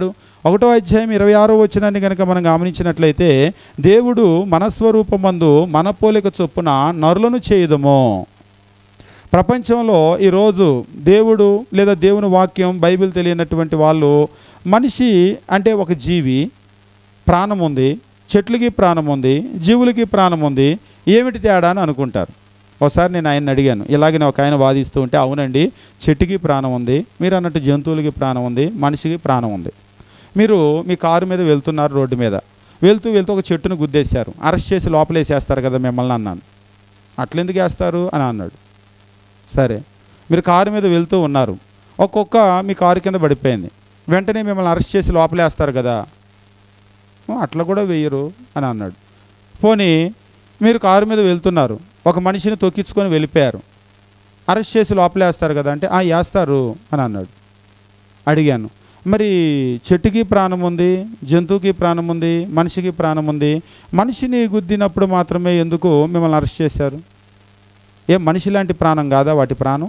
ఒకటో అధ్యాయం ఇరవై ఆరో వచ్చినాన్ని కనుక మనం గమనించినట్లయితే దేవుడు మన స్వరూపమందు మన పోలిక చొప్పున నరులను చేయుదము ప్రపంచంలో ఈరోజు దేవుడు లేదా దేవుని వాక్యం బైబిల్ తెలియనటువంటి వాళ్ళు మనిషి అంటే ఒక జీవి ప్రాణం ఉంది చెట్లకి ప్రాణం ఉంది జీవులకి ప్రాణం ఉంది ఏమిటి తేడా అని అనుకుంటారు ఒకసారి నేను ఆయన్ని అడిగాను ఇలాగనే ఒక ఆయన వాదిస్తూ ఉంటే అవునండి చెట్టుకి ప్రాణం ఉంది మీరు అన్నట్టు జంతువులకి ప్రాణం ఉంది మనిషికి ప్రాణం ఉంది మీరు మీ కారు మీద వెళ్తున్నారు రోడ్డు మీద వెళ్తూ వెళ్తూ ఒక చెట్టును గుద్దేశారు అరెస్ట్ చేసి లోపలేసేస్తారు కదా మిమ్మల్ని అన్నాను అట్లెందుకు వేస్తారు అని అన్నాడు సరే మీరు కారు మీద వెళ్తూ ఉన్నారు ఒక్కొక్క మీ కారు కింద పడిపోయింది వెంటనే మిమ్మల్ని అరెస్ట్ చేసి లోపలేస్తారు కదా "ఓ, అట్లా కూడా వెయ్యరు అని అన్నాడు పోనీ మీరు కారు మీద వెళ్తున్నారు ఒక మనిషిని తొక్కించుకొని వెళ్ళిపోయారు అరెస్ట్ చేసి లోపలేస్తారు కదా అంటే ఆ వేస్తారు అని అన్నాడు అడిగాను మరి చెట్టుకి ప్రాణం ఉంది జంతువుకి ప్రాణం ఉంది మనిషికి ప్రాణం ఉంది మనిషిని గుద్దినప్పుడు మాత్రమే ఎందుకు మిమ్మల్ని అరెస్ట్ చేశారు ఏం మనిషి లాంటి ప్రాణం కాదా వాటి ప్రాణం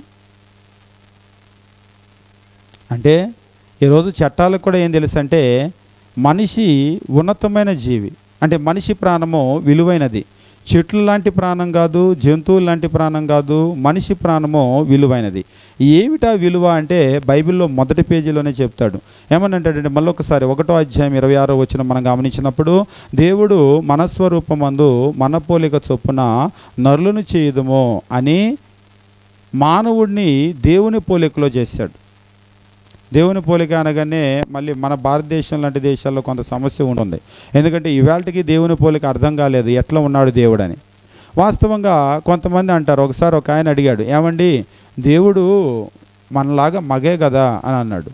అంటే ఈరోజు చట్టాలకు కూడా ఏం తెలుసు అంటే మనిషి ఉన్నతమైన జీవి అంటే మనిషి ప్రాణము విలువైనది చెట్లు లాంటి ప్రాణం కాదు జంతువులు లాంటి ప్రాణం కాదు మనిషి ప్రాణము విలువైనది ఏమిటా విలువ అంటే బైబిల్లో మొదటి పేజీలోనే చెప్తాడు ఏమనంటాడంటే మళ్ళొకసారి ఒకటో అధ్యాయం ఇరవై ఆరో వచ్చిన మనం గమనించినప్పుడు దేవుడు మన స్వరూపమందు మన పోలిక చొప్పున నరులను చేయుదుము అని మానవుడిని దేవుని పోలికలో చేశాడు దేవుని పోలిక అనగానే మళ్ళీ మన భారతదేశం లాంటి దేశాల్లో కొంత సమస్య ఉంటుంది ఎందుకంటే ఇవాళకి దేవుని పోలిక అర్థం కాలేదు ఎట్లా ఉన్నాడు దేవుడు అని వాస్తవంగా కొంతమంది అంటారు ఒకసారి ఒక ఆయన అడిగాడు ఏమండి దేవుడు మనలాగా మగే కదా అని అన్నాడు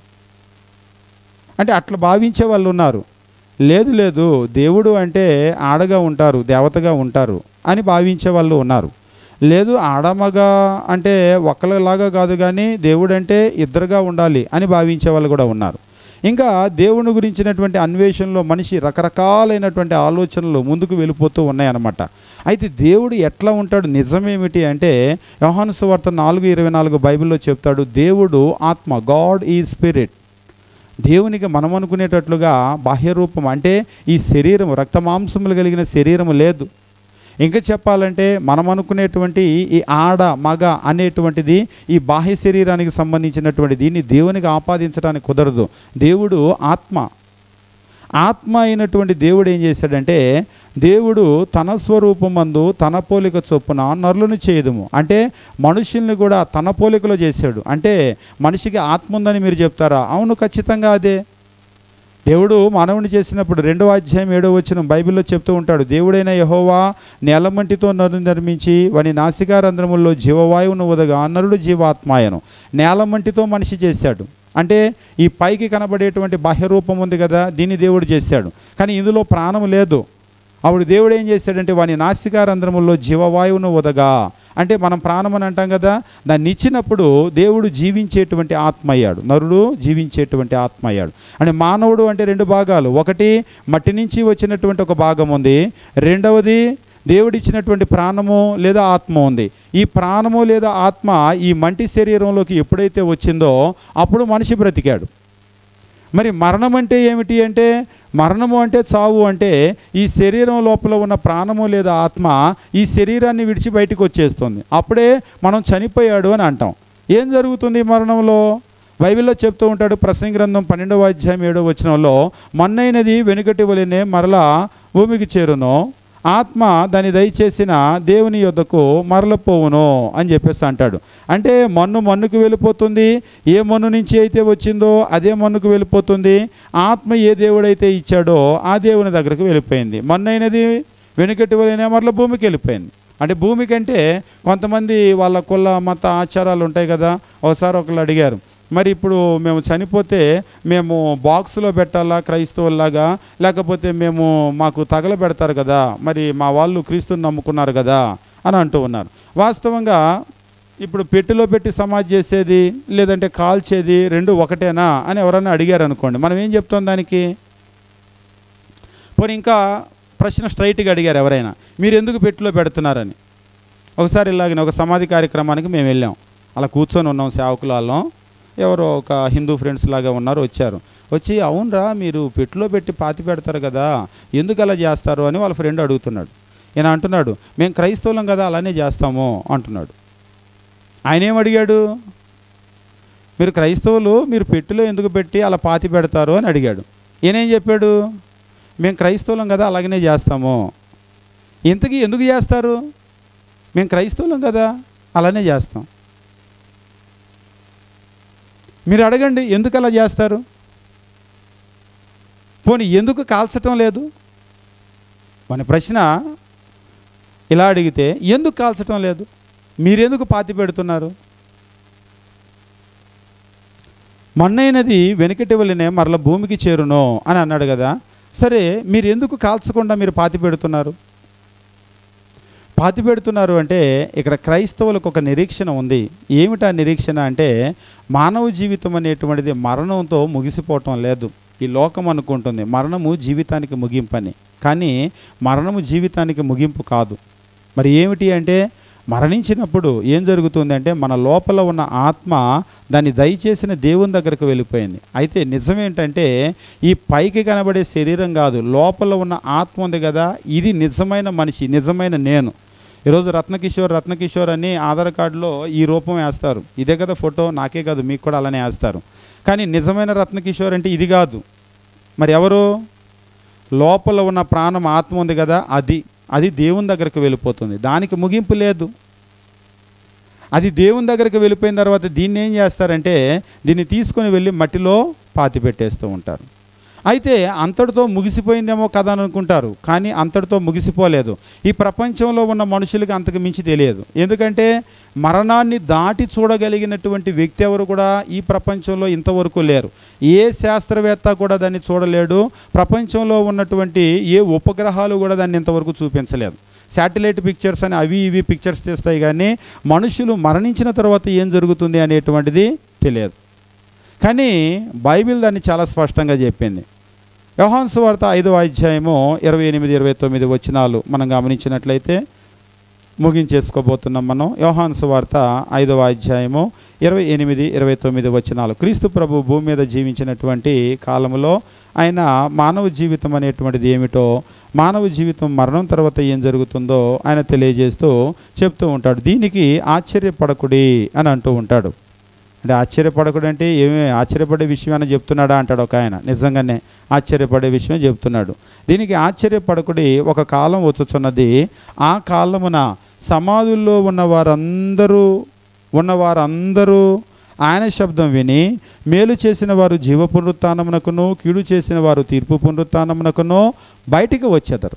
అంటే అట్లా భావించే వాళ్ళు ఉన్నారు లేదు లేదు దేవుడు అంటే ఆడగా ఉంటారు దేవతగా ఉంటారు అని భావించే వాళ్ళు ఉన్నారు లేదు ఆడమగ అంటే ఒకళ్ళలాగా కాదు కానీ దేవుడు అంటే ఇద్దరుగా ఉండాలి అని భావించే వాళ్ళు కూడా ఉన్నారు ఇంకా దేవుని గురించినటువంటి అన్వేషణలో మనిషి రకరకాలైనటువంటి ఆలోచనలు ముందుకు వెళ్ళిపోతూ ఉన్నాయన్నమాట అయితే దేవుడు ఎట్లా ఉంటాడు నిజమేమిటి అంటే యోహాను సువార్త నాలుగు ఇరవై నాలుగు బైబిల్లో చెప్తాడు దేవుడు ఆత్మ గాడ్ ఈ స్పిరిట్ దేవునికి మనం అనుకునేటట్లుగా బాహ్య రూపం అంటే ఈ శరీరం రక్తమాంసములు కలిగిన శరీరం లేదు ఇంకా చెప్పాలంటే మనం అనుకునేటువంటి ఈ ఆడ మగ అనేటువంటిది ఈ బాహ్య శరీరానికి సంబంధించినటువంటి దీన్ని దేవునికి ఆపాదించడానికి కుదరదు దేవుడు ఆత్మ ఆత్మ అయినటువంటి దేవుడు ఏం చేశాడంటే దేవుడు తన స్వరూపమందు తన పోలిక చొప్పున నరులను చేయదుము అంటే మనుషుల్ని కూడా తన పోలికలో చేశాడు అంటే మనిషికి ఆత్మ ఉందని మీరు చెప్తారా అవును ఖచ్చితంగా అదే దేవుడు మానవుని చేసినప్పుడు రెండో అధ్యాయం ఏడో వచ్చిన బైబిల్లో చెప్తూ ఉంటాడు దేవుడైన యహోవా నేలమంటితో నరుని నిర్మించి వాని నాసికారంధ్రముల్లో జీవవాయువును ఉదగా నరుడు జీవాత్మాయను నేలమంటితో మనిషి చేశాడు అంటే ఈ పైకి కనబడేటువంటి బాహ్య రూపం ఉంది కదా దీన్ని దేవుడు చేశాడు కానీ ఇందులో ప్రాణం లేదు అప్పుడు దేవుడు ఏం చేశాడంటే వాని నాసికారంధ్రముల్లో జీవవాయువును ఉదగా అంటే మనం ప్రాణం అని అంటాం కదా దాన్ని ఇచ్చినప్పుడు దేవుడు జీవించేటువంటి ఆత్మ అయ్యాడు నరుడు జీవించేటువంటి ఆత్మ అయ్యాడు అంటే మానవుడు అంటే రెండు భాగాలు ఒకటి మట్టి నుంచి వచ్చినటువంటి ఒక భాగం ఉంది రెండవది దేవుడిచ్చినటువంటి ప్రాణము లేదా ఆత్మ ఉంది ఈ ప్రాణము లేదా ఆత్మ ఈ మంటి శరీరంలోకి ఎప్పుడైతే వచ్చిందో అప్పుడు మనిషి బ్రతికాడు మరి మరణం అంటే ఏమిటి అంటే మరణము అంటే చావు అంటే ఈ శరీరం లోపల ఉన్న ప్రాణము లేదా ఆత్మ ఈ శరీరాన్ని విడిచి బయటికి వచ్చేస్తుంది అప్పుడే మనం చనిపోయాడు అని అంటాం ఏం జరుగుతుంది మరణంలో బైబిల్లో చెప్తూ ఉంటాడు ప్రసంగ గ్రంథం పన్నెండవ అధ్యాయం ఏడవ వచనంలో మన్నైనది వెనుకటి వలనే మరలా భూమికి చేరును ఆత్మ దాన్ని దయచేసిన దేవుని యొద్దకు మరలపోవును అని చెప్పేసి అంటాడు అంటే మన్ను మన్నుకు వెళ్ళిపోతుంది ఏ మన్ను నుంచి అయితే వచ్చిందో అదే మన్నుకు వెళ్ళిపోతుంది ఆత్మ ఏ దేవుడైతే ఇచ్చాడో ఆ దేవుని దగ్గరకు వెళ్ళిపోయింది మన్నైనది వెనుకటి వలన మరల భూమికి వెళ్ళిపోయింది అంటే భూమి కంటే కొంతమంది వాళ్ళ కుల మత ఆచారాలు ఉంటాయి కదా ఒకసారి ఒకళ్ళు అడిగారు మరి ఇప్పుడు మేము చనిపోతే మేము బాక్స్లో పెట్టాలా క్రైస్తవుల్లాగా లేకపోతే మేము మాకు తగలబెడతారు కదా మరి మా వాళ్ళు క్రీస్తుని నమ్ముకున్నారు కదా అని అంటూ ఉన్నారు వాస్తవంగా ఇప్పుడు పెట్టెలో పెట్టి సమాధి చేసేది లేదంటే కాల్చేది రెండు ఒకటేనా అని ఎవరైనా అడిగారు అనుకోండి మనం ఏం చెప్తాం దానికి పోనీ ఇంకా ప్రశ్న స్ట్రైట్గా అడిగారు ఎవరైనా మీరు ఎందుకు పెట్టెలో పెడుతున్నారని ఒకసారి ఇలాగనే ఒక సమాధి కార్యక్రమానికి మేము వెళ్ళాం అలా కూర్చొని ఉన్నాం సేవకుల వాళ్ళం ఎవరో ఒక హిందూ ఫ్రెండ్స్ లాగా ఉన్నారు వచ్చారు వచ్చి అవునరా మీరు పెట్టులో పెట్టి పాతి పెడతారు కదా ఎందుకు అలా చేస్తారు అని వాళ్ళ ఫ్రెండ్ అడుగుతున్నాడు ఈయన అంటున్నాడు మేము క్రైస్తవులం కదా అలానే చేస్తాము అంటున్నాడు ఆయన ఏం అడిగాడు మీరు క్రైస్తవులు మీరు పెట్టిలో ఎందుకు పెట్టి అలా పాతి పెడతారు అని అడిగాడు ఈయనేం చెప్పాడు మేము క్రైస్తవులం కదా అలాగనే చేస్తాము ఇంతకీ ఎందుకు చేస్తారు మేము క్రైస్తవులం కదా అలానే చేస్తాం మీరు అడగండి ఎందుకు అలా చేస్తారు పోనీ ఎందుకు కాల్చటం లేదు మన ప్రశ్న ఇలా అడిగితే ఎందుకు కాల్చటం లేదు మీరెందుకు పాతి పెడుతున్నారు మన్నైనది వెనకటి వల్లనే మరల భూమికి చేరును అని అన్నాడు కదా సరే మీరు ఎందుకు కాల్చకుండా మీరు పాతి పెడుతున్నారు పాతి పెడుతున్నారు అంటే ఇక్కడ క్రైస్తవులకు ఒక నిరీక్షణ ఉంది ఏమిటా నిరీక్షణ అంటే మానవ జీవితం అనేటువంటిది మరణంతో ముగిసిపోవటం లేదు ఈ లోకం అనుకుంటుంది మరణము జీవితానికి ముగింపని కానీ మరణము జీవితానికి ముగింపు కాదు మరి ఏమిటి అంటే మరణించినప్పుడు ఏం జరుగుతుంది అంటే మన లోపల ఉన్న ఆత్మ దాన్ని దయచేసిన దేవుని దగ్గరకు వెళ్ళిపోయింది అయితే నిజమేంటంటే ఈ పైకి కనబడే శరీరం కాదు లోపల ఉన్న ఆత్మ ఉంది కదా ఇది నిజమైన మనిషి నిజమైన నేను ఈరోజు రత్నకిషోర్ రత్నకిషోర్ అని ఆధార్ కార్డులో ఈ రూపం వేస్తారు ఇదే కదా ఫోటో నాకే కాదు మీకు కూడా అలానే వేస్తారు కానీ నిజమైన రత్నకిషోర్ అంటే ఇది కాదు మరి ఎవరు లోపల ఉన్న ప్రాణం ఆత్మ ఉంది కదా అది అది దేవుని దగ్గరకు వెళ్ళిపోతుంది దానికి ముగింపు లేదు అది దేవుని దగ్గరికి వెళ్ళిపోయిన తర్వాత దీన్ని ఏం చేస్తారంటే దీన్ని తీసుకొని వెళ్ళి మట్టిలో పాతి పెట్టేస్తూ ఉంటారు అయితే అంతటితో ముగిసిపోయిందేమో కదా అని అనుకుంటారు కానీ అంతటితో ముగిసిపోలేదు ఈ ప్రపంచంలో ఉన్న మనుషులకి అంతకు మించి తెలియదు ఎందుకంటే మరణాన్ని దాటి చూడగలిగినటువంటి వ్యక్తి ఎవరు కూడా ఈ ప్రపంచంలో ఇంతవరకు లేరు ఏ శాస్త్రవేత్త కూడా దాన్ని చూడలేడు ప్రపంచంలో ఉన్నటువంటి ఏ ఉపగ్రహాలు కూడా దాన్ని ఇంతవరకు చూపించలేదు శాటిలైట్ పిక్చర్స్ అని అవి ఇవి పిక్చర్స్ తీస్తాయి కానీ మనుషులు మరణించిన తర్వాత ఏం జరుగుతుంది అనేటువంటిది తెలియదు కానీ బైబిల్ దాన్ని చాలా స్పష్టంగా చెప్పింది యోహాన్స్ వార్త ఐదో అధ్యాయము ఇరవై ఎనిమిది ఇరవై తొమ్మిది వచనాలు మనం గమనించినట్లయితే ముగించేసుకోబోతున్నాం మనం యోహాన్స్ వార్త ఐదవ అధ్యాయము ఇరవై ఎనిమిది ఇరవై తొమ్మిది వచనాలు క్రీస్తు ప్రభు భూమి మీద జీవించినటువంటి కాలంలో ఆయన మానవ జీవితం అనేటువంటిది ఏమిటో మానవ జీవితం మరణం తర్వాత ఏం జరుగుతుందో ఆయన తెలియజేస్తూ చెప్తూ ఉంటాడు దీనికి ఆశ్చర్యపడకుడి అని అంటూ ఉంటాడు అంటే ఆశ్చర్యపడకుడు అంటే ఏమి ఆశ్చర్యపడే విషయం అని చెప్తున్నాడా అంటాడు ఒక ఆయన నిజంగానే ఆశ్చర్యపడే విషయం చెప్తున్నాడు దీనికి ఆశ్చర్యపడకుడి ఒక కాలం వచ్చుచున్నది ఆ కాలమున సమాధుల్లో ఉన్న వారందరూ ఉన్న వారందరూ ఆయన శబ్దం విని మేలు చేసిన వారు జీవ పునరుత్నమునకును కీడు చేసిన వారు తీర్పు పునరుత్నమునకును బయటికి వచ్చేదరు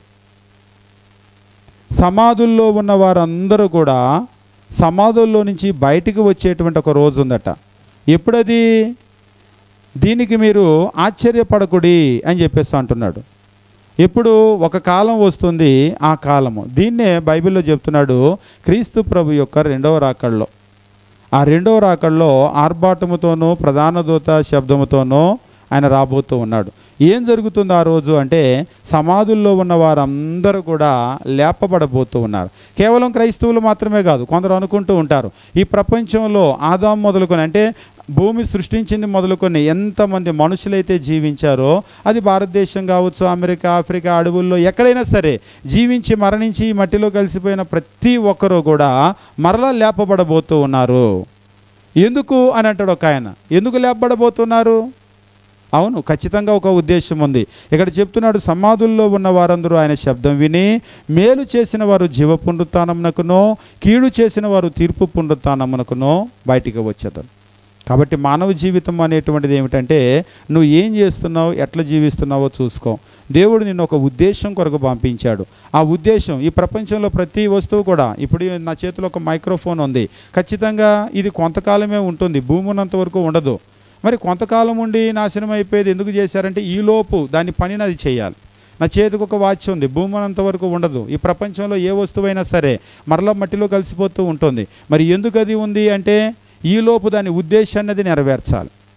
సమాధుల్లో ఉన్న వారందరూ కూడా సమాధుల్లో నుంచి బయటికి వచ్చేటువంటి ఒక రోజు ఉందట ఎప్పుడది దీనికి మీరు ఆశ్చర్యపడకుడి అని చెప్పేసి అంటున్నాడు ఎప్పుడు ఒక కాలం వస్తుంది ఆ కాలము దీన్నే బైబిల్లో చెప్తున్నాడు క్రీస్తు ప్రభు యొక్క రెండవ రాకడలో ఆ రెండవ రాకడలో ఆర్భాటముతోనూ ప్రధాన దూత శబ్దముతోనూ ఆయన రాబోతూ ఉన్నాడు ఏం జరుగుతుంది ఆ రోజు అంటే సమాధుల్లో ఉన్న వారందరూ కూడా లేపబడబోతూ ఉన్నారు కేవలం క్రైస్తవులు మాత్రమే కాదు కొందరు అనుకుంటూ ఉంటారు ఈ ప్రపంచంలో ఆదాం మొదలుకొని అంటే భూమి సృష్టించింది మొదలుకొని ఎంతమంది మనుషులైతే జీవించారో అది భారతదేశం కావచ్చు అమెరికా ఆఫ్రికా అడవుల్లో ఎక్కడైనా సరే జీవించి మరణించి ఈ మట్టిలో కలిసిపోయిన ప్రతి ఒక్కరూ కూడా మరలా లేపబడబోతూ ఉన్నారు ఎందుకు అని అంటాడు ఒక ఆయన ఎందుకు లేపబడబోతున్నారు అవును ఖచ్చితంగా ఒక ఉద్దేశం ఉంది ఇక్కడ చెప్తున్నాడు సమాధుల్లో ఉన్న వారందరూ ఆయన శబ్దం విని మేలు చేసిన వారు జీవ పునరుత్నమునకునో కీడు చేసిన వారు తీర్పు పునరుత్నమునకునో బయటికి వచ్చేదారు కాబట్టి మానవ జీవితం అనేటువంటిది ఏమిటంటే నువ్వు ఏం చేస్తున్నావు ఎట్లా జీవిస్తున్నావో చూసుకో దేవుడు నిన్ను ఒక ఉద్దేశం కొరకు పంపించాడు ఆ ఉద్దేశం ఈ ప్రపంచంలో ప్రతి వస్తువు కూడా ఇప్పుడు నా చేతిలో ఒక మైక్రోఫోన్ ఉంది ఖచ్చితంగా ఇది కొంతకాలమే ఉంటుంది భూమి ఉన్నంత వరకు ఉండదు మరి కొంతకాలం ఉండి నాశనం అయిపోయేది ఎందుకు చేశారంటే ఈలోపు దాని పనిని అది చేయాలి నా చేతికి ఒక వాచ్ ఉంది భూమి ఉన్నంత వరకు ఉండదు ఈ ప్రపంచంలో ఏ వస్తువైనా సరే మరలా మట్టిలో కలిసిపోతూ ఉంటుంది మరి ఎందుకు అది ఉంది అంటే ఈలోపు దాని ఉద్దేశాన్ని అది నెరవేర్చాలి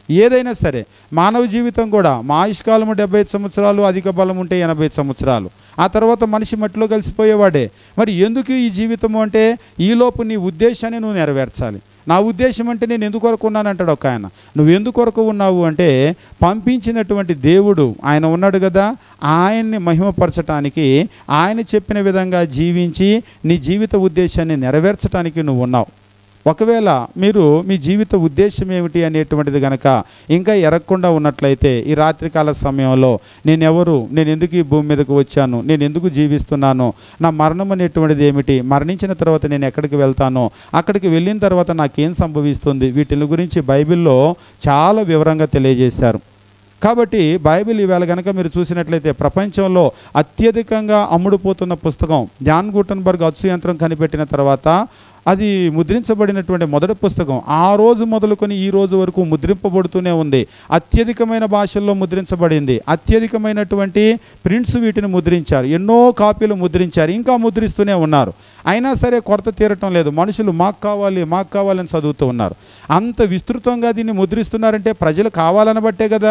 ఏదైనా సరే మానవ జీవితం కూడా మా ఆయుష్కాలము డెబ్బై ఐదు సంవత్సరాలు అధిక బలం ఉంటే ఎనభై ఐదు సంవత్సరాలు ఆ తర్వాత మనిషి మట్టిలో కలిసిపోయేవాడే మరి ఎందుకు ఈ జీవితము అంటే ఈలోపు నీ ఉద్దేశాన్ని నువ్వు నెరవేర్చాలి నా ఉద్దేశం అంటే నేను ఎందుకు కొరకు ఉన్నానంటాడు ఒక ఆయన నువ్వు ఎందుకు కొరకు ఉన్నావు అంటే పంపించినటువంటి దేవుడు ఆయన ఉన్నాడు కదా ఆయన్ని మహిమపరచటానికి ఆయన చెప్పిన విధంగా జీవించి నీ జీవిత ఉద్దేశాన్ని నెరవేర్చడానికి నువ్వు ఉన్నావు ఒకవేళ మీరు మీ జీవిత ఉద్దేశం ఏమిటి అనేటువంటిది గనక ఇంకా ఎరగకుండా ఉన్నట్లయితే ఈ రాత్రికాల సమయంలో నేను ఎవరు నేను ఎందుకు ఈ భూమి మీదకు వచ్చాను నేను ఎందుకు జీవిస్తున్నాను నా మరణం అనేటువంటిది ఏమిటి మరణించిన తర్వాత నేను ఎక్కడికి వెళ్తాను అక్కడికి వెళ్ళిన తర్వాత నాకేం సంభవిస్తుంది వీటిని గురించి బైబిల్లో చాలా వివరంగా తెలియజేశారు కాబట్టి బైబిల్ ఈవేళ కనుక మీరు చూసినట్లయితే ప్రపంచంలో అత్యధికంగా అమ్ముడుపోతున్న పుస్తకం జాన్ గుటన్బర్గ్ అచ్చు యంత్రం కనిపెట్టిన తర్వాత అది ముద్రించబడినటువంటి మొదటి పుస్తకం ఆ రోజు మొదలుకొని ఈ రోజు వరకు ముద్రింపబడుతూనే ఉంది అత్యధికమైన భాషల్లో ముద్రించబడింది అత్యధికమైనటువంటి ప్రింట్స్ వీటిని ముద్రించారు ఎన్నో కాపీలు ముద్రించారు ఇంకా ముద్రిస్తూనే ఉన్నారు అయినా సరే కొరత తీరటం లేదు మనుషులు మాకు కావాలి మాకు కావాలని చదువుతూ ఉన్నారు అంత విస్తృతంగా దీన్ని ముద్రిస్తున్నారంటే ప్రజలు కావాలని బట్టే కదా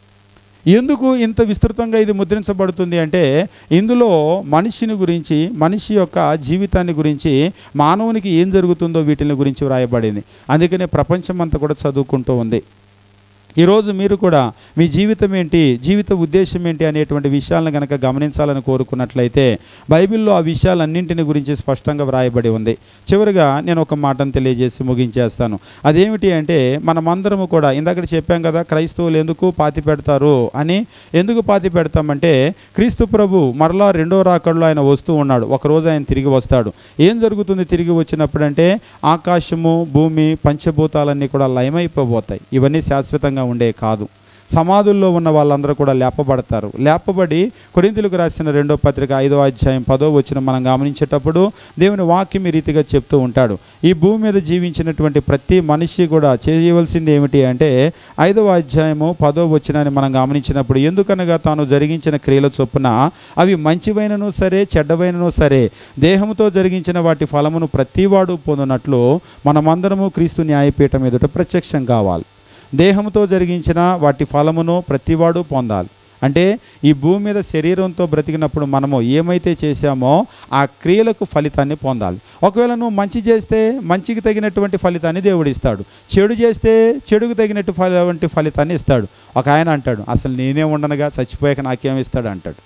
ఎందుకు ఇంత విస్తృతంగా ఇది ముద్రించబడుతుంది అంటే ఇందులో మనిషిని గురించి మనిషి యొక్క జీవితాన్ని గురించి మానవునికి ఏం జరుగుతుందో వీటిని గురించి వ్రాయబడింది అందుకనే ప్రపంచం అంతా కూడా చదువుకుంటూ ఉంది ఈరోజు మీరు కూడా మీ జీవితం ఏంటి జీవిత ఉద్దేశం ఏంటి అనేటువంటి విషయాలను కనుక గమనించాలని కోరుకున్నట్లయితే బైబిల్లో ఆ విషయాలన్నింటిని గురించి స్పష్టంగా వ్రాయబడి ఉంది చివరిగా నేను ఒక మాటను తెలియజేసి ముగించేస్తాను అదేమిటి అంటే మనమందరము కూడా ఇందాక చెప్పాం కదా క్రైస్తవులు ఎందుకు పాతి పెడతారు అని ఎందుకు పాతి పెడతామంటే క్రీస్తు ప్రభు మరలా రెండో రాకడలో ఆయన వస్తూ ఉన్నాడు ఒకరోజు ఆయన తిరిగి వస్తాడు ఏం జరుగుతుంది తిరిగి వచ్చినప్పుడంటే ఆకాశము భూమి పంచభూతాలన్నీ కూడా లయమైపోబోతాయి ఇవన్నీ శాశ్వతంగా ఉండే కాదు సమాధుల్లో ఉన్న వాళ్ళందరూ కూడా లేపబడతారు లేపబడి కొరింతలకు రాసిన రెండో పత్రిక ఐదో అధ్యాయం పదో వచ్చిన మనం గమనించేటప్పుడు దేవుని వాక్యం ఈ రీతిగా చెప్తూ ఉంటాడు ఈ భూమి మీద జీవించినటువంటి ప్రతి మనిషి కూడా చేయవలసింది ఏమిటి అంటే ఐదవ అధ్యాయము పదో వచ్చినాన్ని మనం గమనించినప్పుడు ఎందుకనగా తాను జరిగించిన క్రియల చొప్పున అవి మంచివైనను సరే చెడ్డవైనను సరే దేహంతో జరిగించిన వాటి ఫలమును ప్రతివాడు పొందినట్లు మనమందరము క్రీస్తు న్యాయపీఠం ఎదుట ప్రత్యక్షం కావాలి దేహంతో జరిగించిన వాటి ఫలమును ప్రతివాడు పొందాలి అంటే ఈ భూమి మీద శరీరంతో బ్రతికినప్పుడు మనము ఏమైతే చేశామో ఆ క్రియలకు ఫలితాన్ని పొందాలి ఒకవేళ నువ్వు మంచి చేస్తే మంచికి తగినటువంటి ఫలితాన్ని దేవుడు ఇస్తాడు చెడు చేస్తే చెడుకు తగినట్టు ఫలి ఫలితాన్ని ఇస్తాడు ఒక ఆయన అంటాడు అసలు నేనే ఉండనుగా చచ్చిపోయాక నాకేం ఇస్తాడు అంటాడు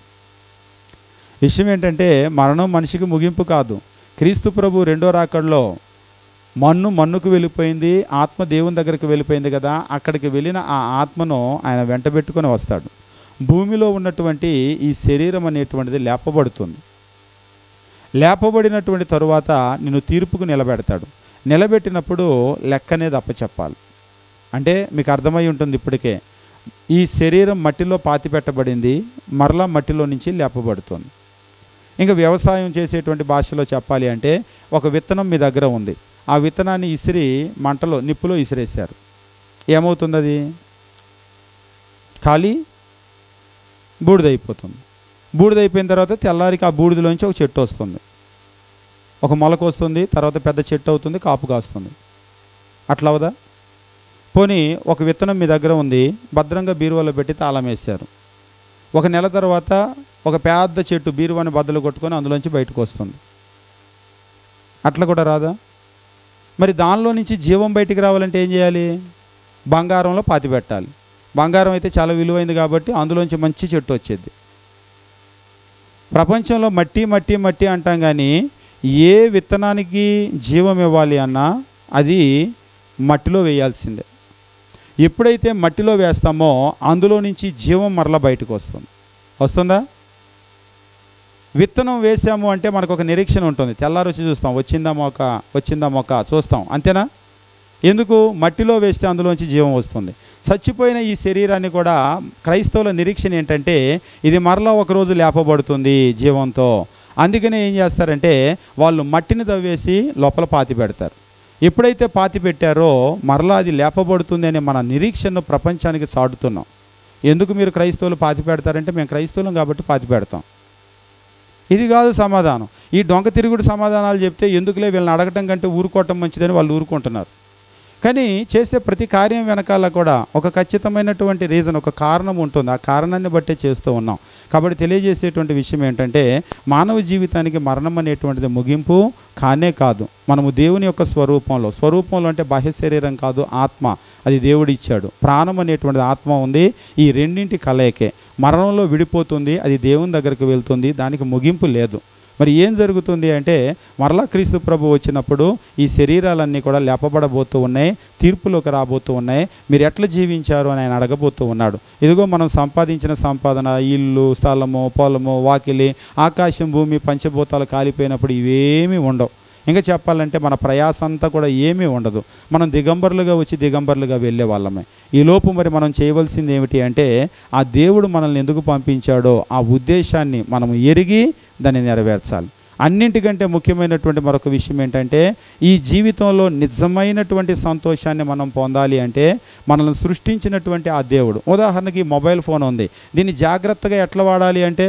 విషయం ఏంటంటే మరణం మనిషికి ముగింపు కాదు క్రీస్తు ప్రభు రెండో రాకడలో మన్ను మన్నుకు వెళ్ళిపోయింది ఆత్మ దేవుని దగ్గరికి వెళ్ళిపోయింది కదా అక్కడికి వెళ్ళిన ఆ ఆత్మను ఆయన వెంటబెట్టుకొని వస్తాడు భూమిలో ఉన్నటువంటి ఈ శరీరం అనేటువంటిది లేపబడుతుంది లేపబడినటువంటి తరువాత నిన్ను తీర్పుకు నిలబెడతాడు నిలబెట్టినప్పుడు లెక్క అనేది అప్పచెప్పాలి అంటే మీకు అర్థమై ఉంటుంది ఇప్పటికే ఈ శరీరం మట్టిలో పాతి పెట్టబడింది మరలా మట్టిలో నుంచి లేపబడుతుంది ఇంకా వ్యవసాయం చేసేటువంటి భాషలో చెప్పాలి అంటే ఒక విత్తనం మీ దగ్గర ఉంది ఆ విత్తనాన్ని ఇసిరి మంటలో నిప్పులో ఇసిరేశారు ఏమవుతుంది అది ఖాళీ బూడిదైపోతుంది బూడిదైపోయిన తర్వాత తెల్లారికి ఆ బూడిదలోంచి ఒక చెట్టు వస్తుంది ఒక మొలక వస్తుంది తర్వాత పెద్ద చెట్టు అవుతుంది కాపు కాస్తుంది అట్లా అవదా పోనీ ఒక విత్తనం మీ దగ్గర ఉంది భద్రంగా బీరువాలో పెట్టి తాళం వేశారు ఒక నెల తర్వాత ఒక పెద్ద చెట్టు బీరువాని బద్దలు కొట్టుకొని అందులోంచి బయటకు వస్తుంది అట్లా కూడా రాదా మరి దానిలో నుంచి జీవం బయటికి రావాలంటే ఏం చేయాలి బంగారంలో పాతి పెట్టాలి బంగారం అయితే చాలా విలువైంది కాబట్టి అందులోంచి మంచి చెట్టు వచ్చేది ప్రపంచంలో మట్టి మట్టి మట్టి అంటాం కానీ ఏ విత్తనానికి జీవం ఇవ్వాలి అన్నా అది మట్టిలో వేయాల్సిందే ఎప్పుడైతే మట్టిలో వేస్తామో అందులో నుంచి జీవం మరలా బయటకు వస్తుంది వస్తుందా విత్తనం వేసాము అంటే మనకు ఒక నిరీక్షణ ఉంటుంది తెల్లారి వచ్చి చూస్తాం వచ్చిందా మొక్క వచ్చిందా మొక్క చూస్తాం అంతేనా ఎందుకు మట్టిలో వేస్తే అందులోంచి జీవం వస్తుంది చచ్చిపోయిన ఈ శరీరాన్ని కూడా క్రైస్తవుల నిరీక్షణ ఏంటంటే ఇది మరలా ఒకరోజు లేపబడుతుంది జీవంతో అందుకనే ఏం చేస్తారంటే వాళ్ళు మట్టిని తవ్వేసి లోపల పాతి పెడతారు ఎప్పుడైతే పాతి పెట్టారో మరలా అది లేపబడుతుంది అనే మన నిరీక్షణను ప్రపంచానికి చాటుతున్నాం ఎందుకు మీరు క్రైస్తవులు పాతి పెడతారంటే మేము క్రైస్తవులం కాబట్టి పాతి పెడతాం ఇది కాదు సమాధానం ఈ డొంక తిరుగుడు సమాధానాలు చెప్తే ఎందుకులే వీళ్ళని అడగటం కంటే ఊరుకోవటం మంచిదని వాళ్ళు ఊరుకుంటున్నారు కానీ చేసే ప్రతి కార్యం వెనకాల కూడా ఒక ఖచ్చితమైనటువంటి రీజన్ ఒక కారణం ఉంటుంది ఆ కారణాన్ని బట్టే చేస్తూ ఉన్నాం కాబట్టి తెలియజేసేటువంటి విషయం ఏంటంటే మానవ జీవితానికి మరణం అనేటువంటిది ముగింపు కానే కాదు మనము దేవుని యొక్క స్వరూపంలో స్వరూపంలో అంటే బాహ్య శరీరం కాదు ఆత్మ అది దేవుడు ఇచ్చాడు ప్రాణం అనేటువంటిది ఆత్మ ఉంది ఈ రెండింటి కలయికే మరణంలో విడిపోతుంది అది దేవుని దగ్గరికి వెళ్తుంది దానికి ముగింపు లేదు మరి ఏం జరుగుతుంది అంటే మరలా క్రీస్తు ప్రభు వచ్చినప్పుడు ఈ శరీరాలన్నీ కూడా లేపబడబోతూ ఉన్నాయి తీర్పులోకి రాబోతూ ఉన్నాయి మీరు ఎట్లా జీవించారు అని ఆయన అడగబోతూ ఉన్నాడు ఇదిగో మనం సంపాదించిన సంపాదన ఇల్లు స్థలము పొలము వాకిలి ఆకాశం భూమి పంచభూతాలు కాలిపోయినప్పుడు ఇవేమీ ఉండవు ఇంకా చెప్పాలంటే మన ప్రయాస అంతా కూడా ఏమీ ఉండదు మనం దిగంబరులుగా వచ్చి దిగంబరులుగా వెళ్ళే వాళ్ళమే ఈ లోపు మరి మనం చేయవలసింది ఏమిటి అంటే ఆ దేవుడు మనల్ని ఎందుకు పంపించాడో ఆ ఉద్దేశాన్ని మనం ఎరిగి దాన్ని నెరవేర్చాలి అన్నింటికంటే ముఖ్యమైనటువంటి మరొక విషయం ఏంటంటే ఈ జీవితంలో నిజమైనటువంటి సంతోషాన్ని మనం పొందాలి అంటే మనల్ని సృష్టించినటువంటి ఆ దేవుడు ఉదాహరణకి మొబైల్ ఫోన్ ఉంది దీన్ని జాగ్రత్తగా ఎట్లా వాడాలి అంటే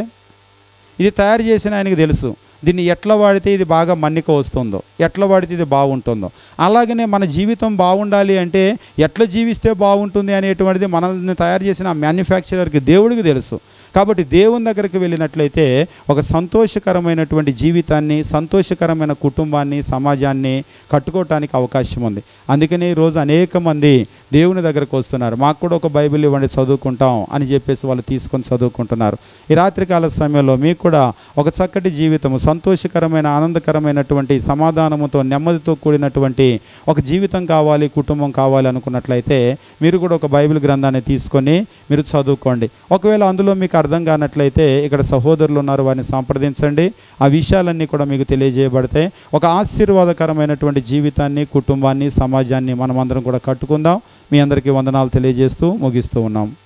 ఇది తయారు చేసిన ఆయనకి తెలుసు దీన్ని ఎట్లా వాడితే ఇది బాగా మన్నిక వస్తుందో ఎట్లా వాడితే ఇది బాగుంటుందో అలాగనే మన జీవితం బాగుండాలి అంటే ఎట్లా జీవిస్తే బాగుంటుంది అనేటువంటిది మనల్ని తయారు చేసిన మ్యానుఫ్యాక్చరర్కి దేవుడికి తెలుసు కాబట్టి దేవుని దగ్గరికి వెళ్ళినట్లయితే ఒక సంతోషకరమైనటువంటి జీవితాన్ని సంతోషకరమైన కుటుంబాన్ని సమాజాన్ని కట్టుకోవటానికి అవకాశం ఉంది అందుకని ఈ రోజు అనేక మంది దేవుని దగ్గరకు వస్తున్నారు మాకు కూడా ఒక బైబిల్ ఇవ్వండి చదువుకుంటాం అని చెప్పేసి వాళ్ళు తీసుకొని చదువుకుంటున్నారు ఈ రాత్రికాల సమయంలో మీకు కూడా ఒక చక్కటి జీవితము సంతోషకరమైన ఆనందకరమైనటువంటి సమాధానముతో నెమ్మదితో కూడినటువంటి ఒక జీవితం కావాలి కుటుంబం కావాలి అనుకున్నట్లయితే మీరు కూడా ఒక బైబిల్ గ్రంథాన్ని తీసుకొని మీరు చదువుకోండి ఒకవేళ అందులో మీకు అర్థం కానట్లయితే ఇక్కడ సహోదరులు ఉన్నారు వారిని సంప్రదించండి ఆ విషయాలన్నీ కూడా మీకు తెలియజేయబడతాయి ఒక ఆశీర్వాదకరమైనటువంటి జీవితాన్ని కుటుంబాన్ని సమాజాన్ని మనం అందరం కూడా కట్టుకుందాం మీ అందరికీ వందనాలు తెలియజేస్తూ ముగిస్తూ ఉన్నాం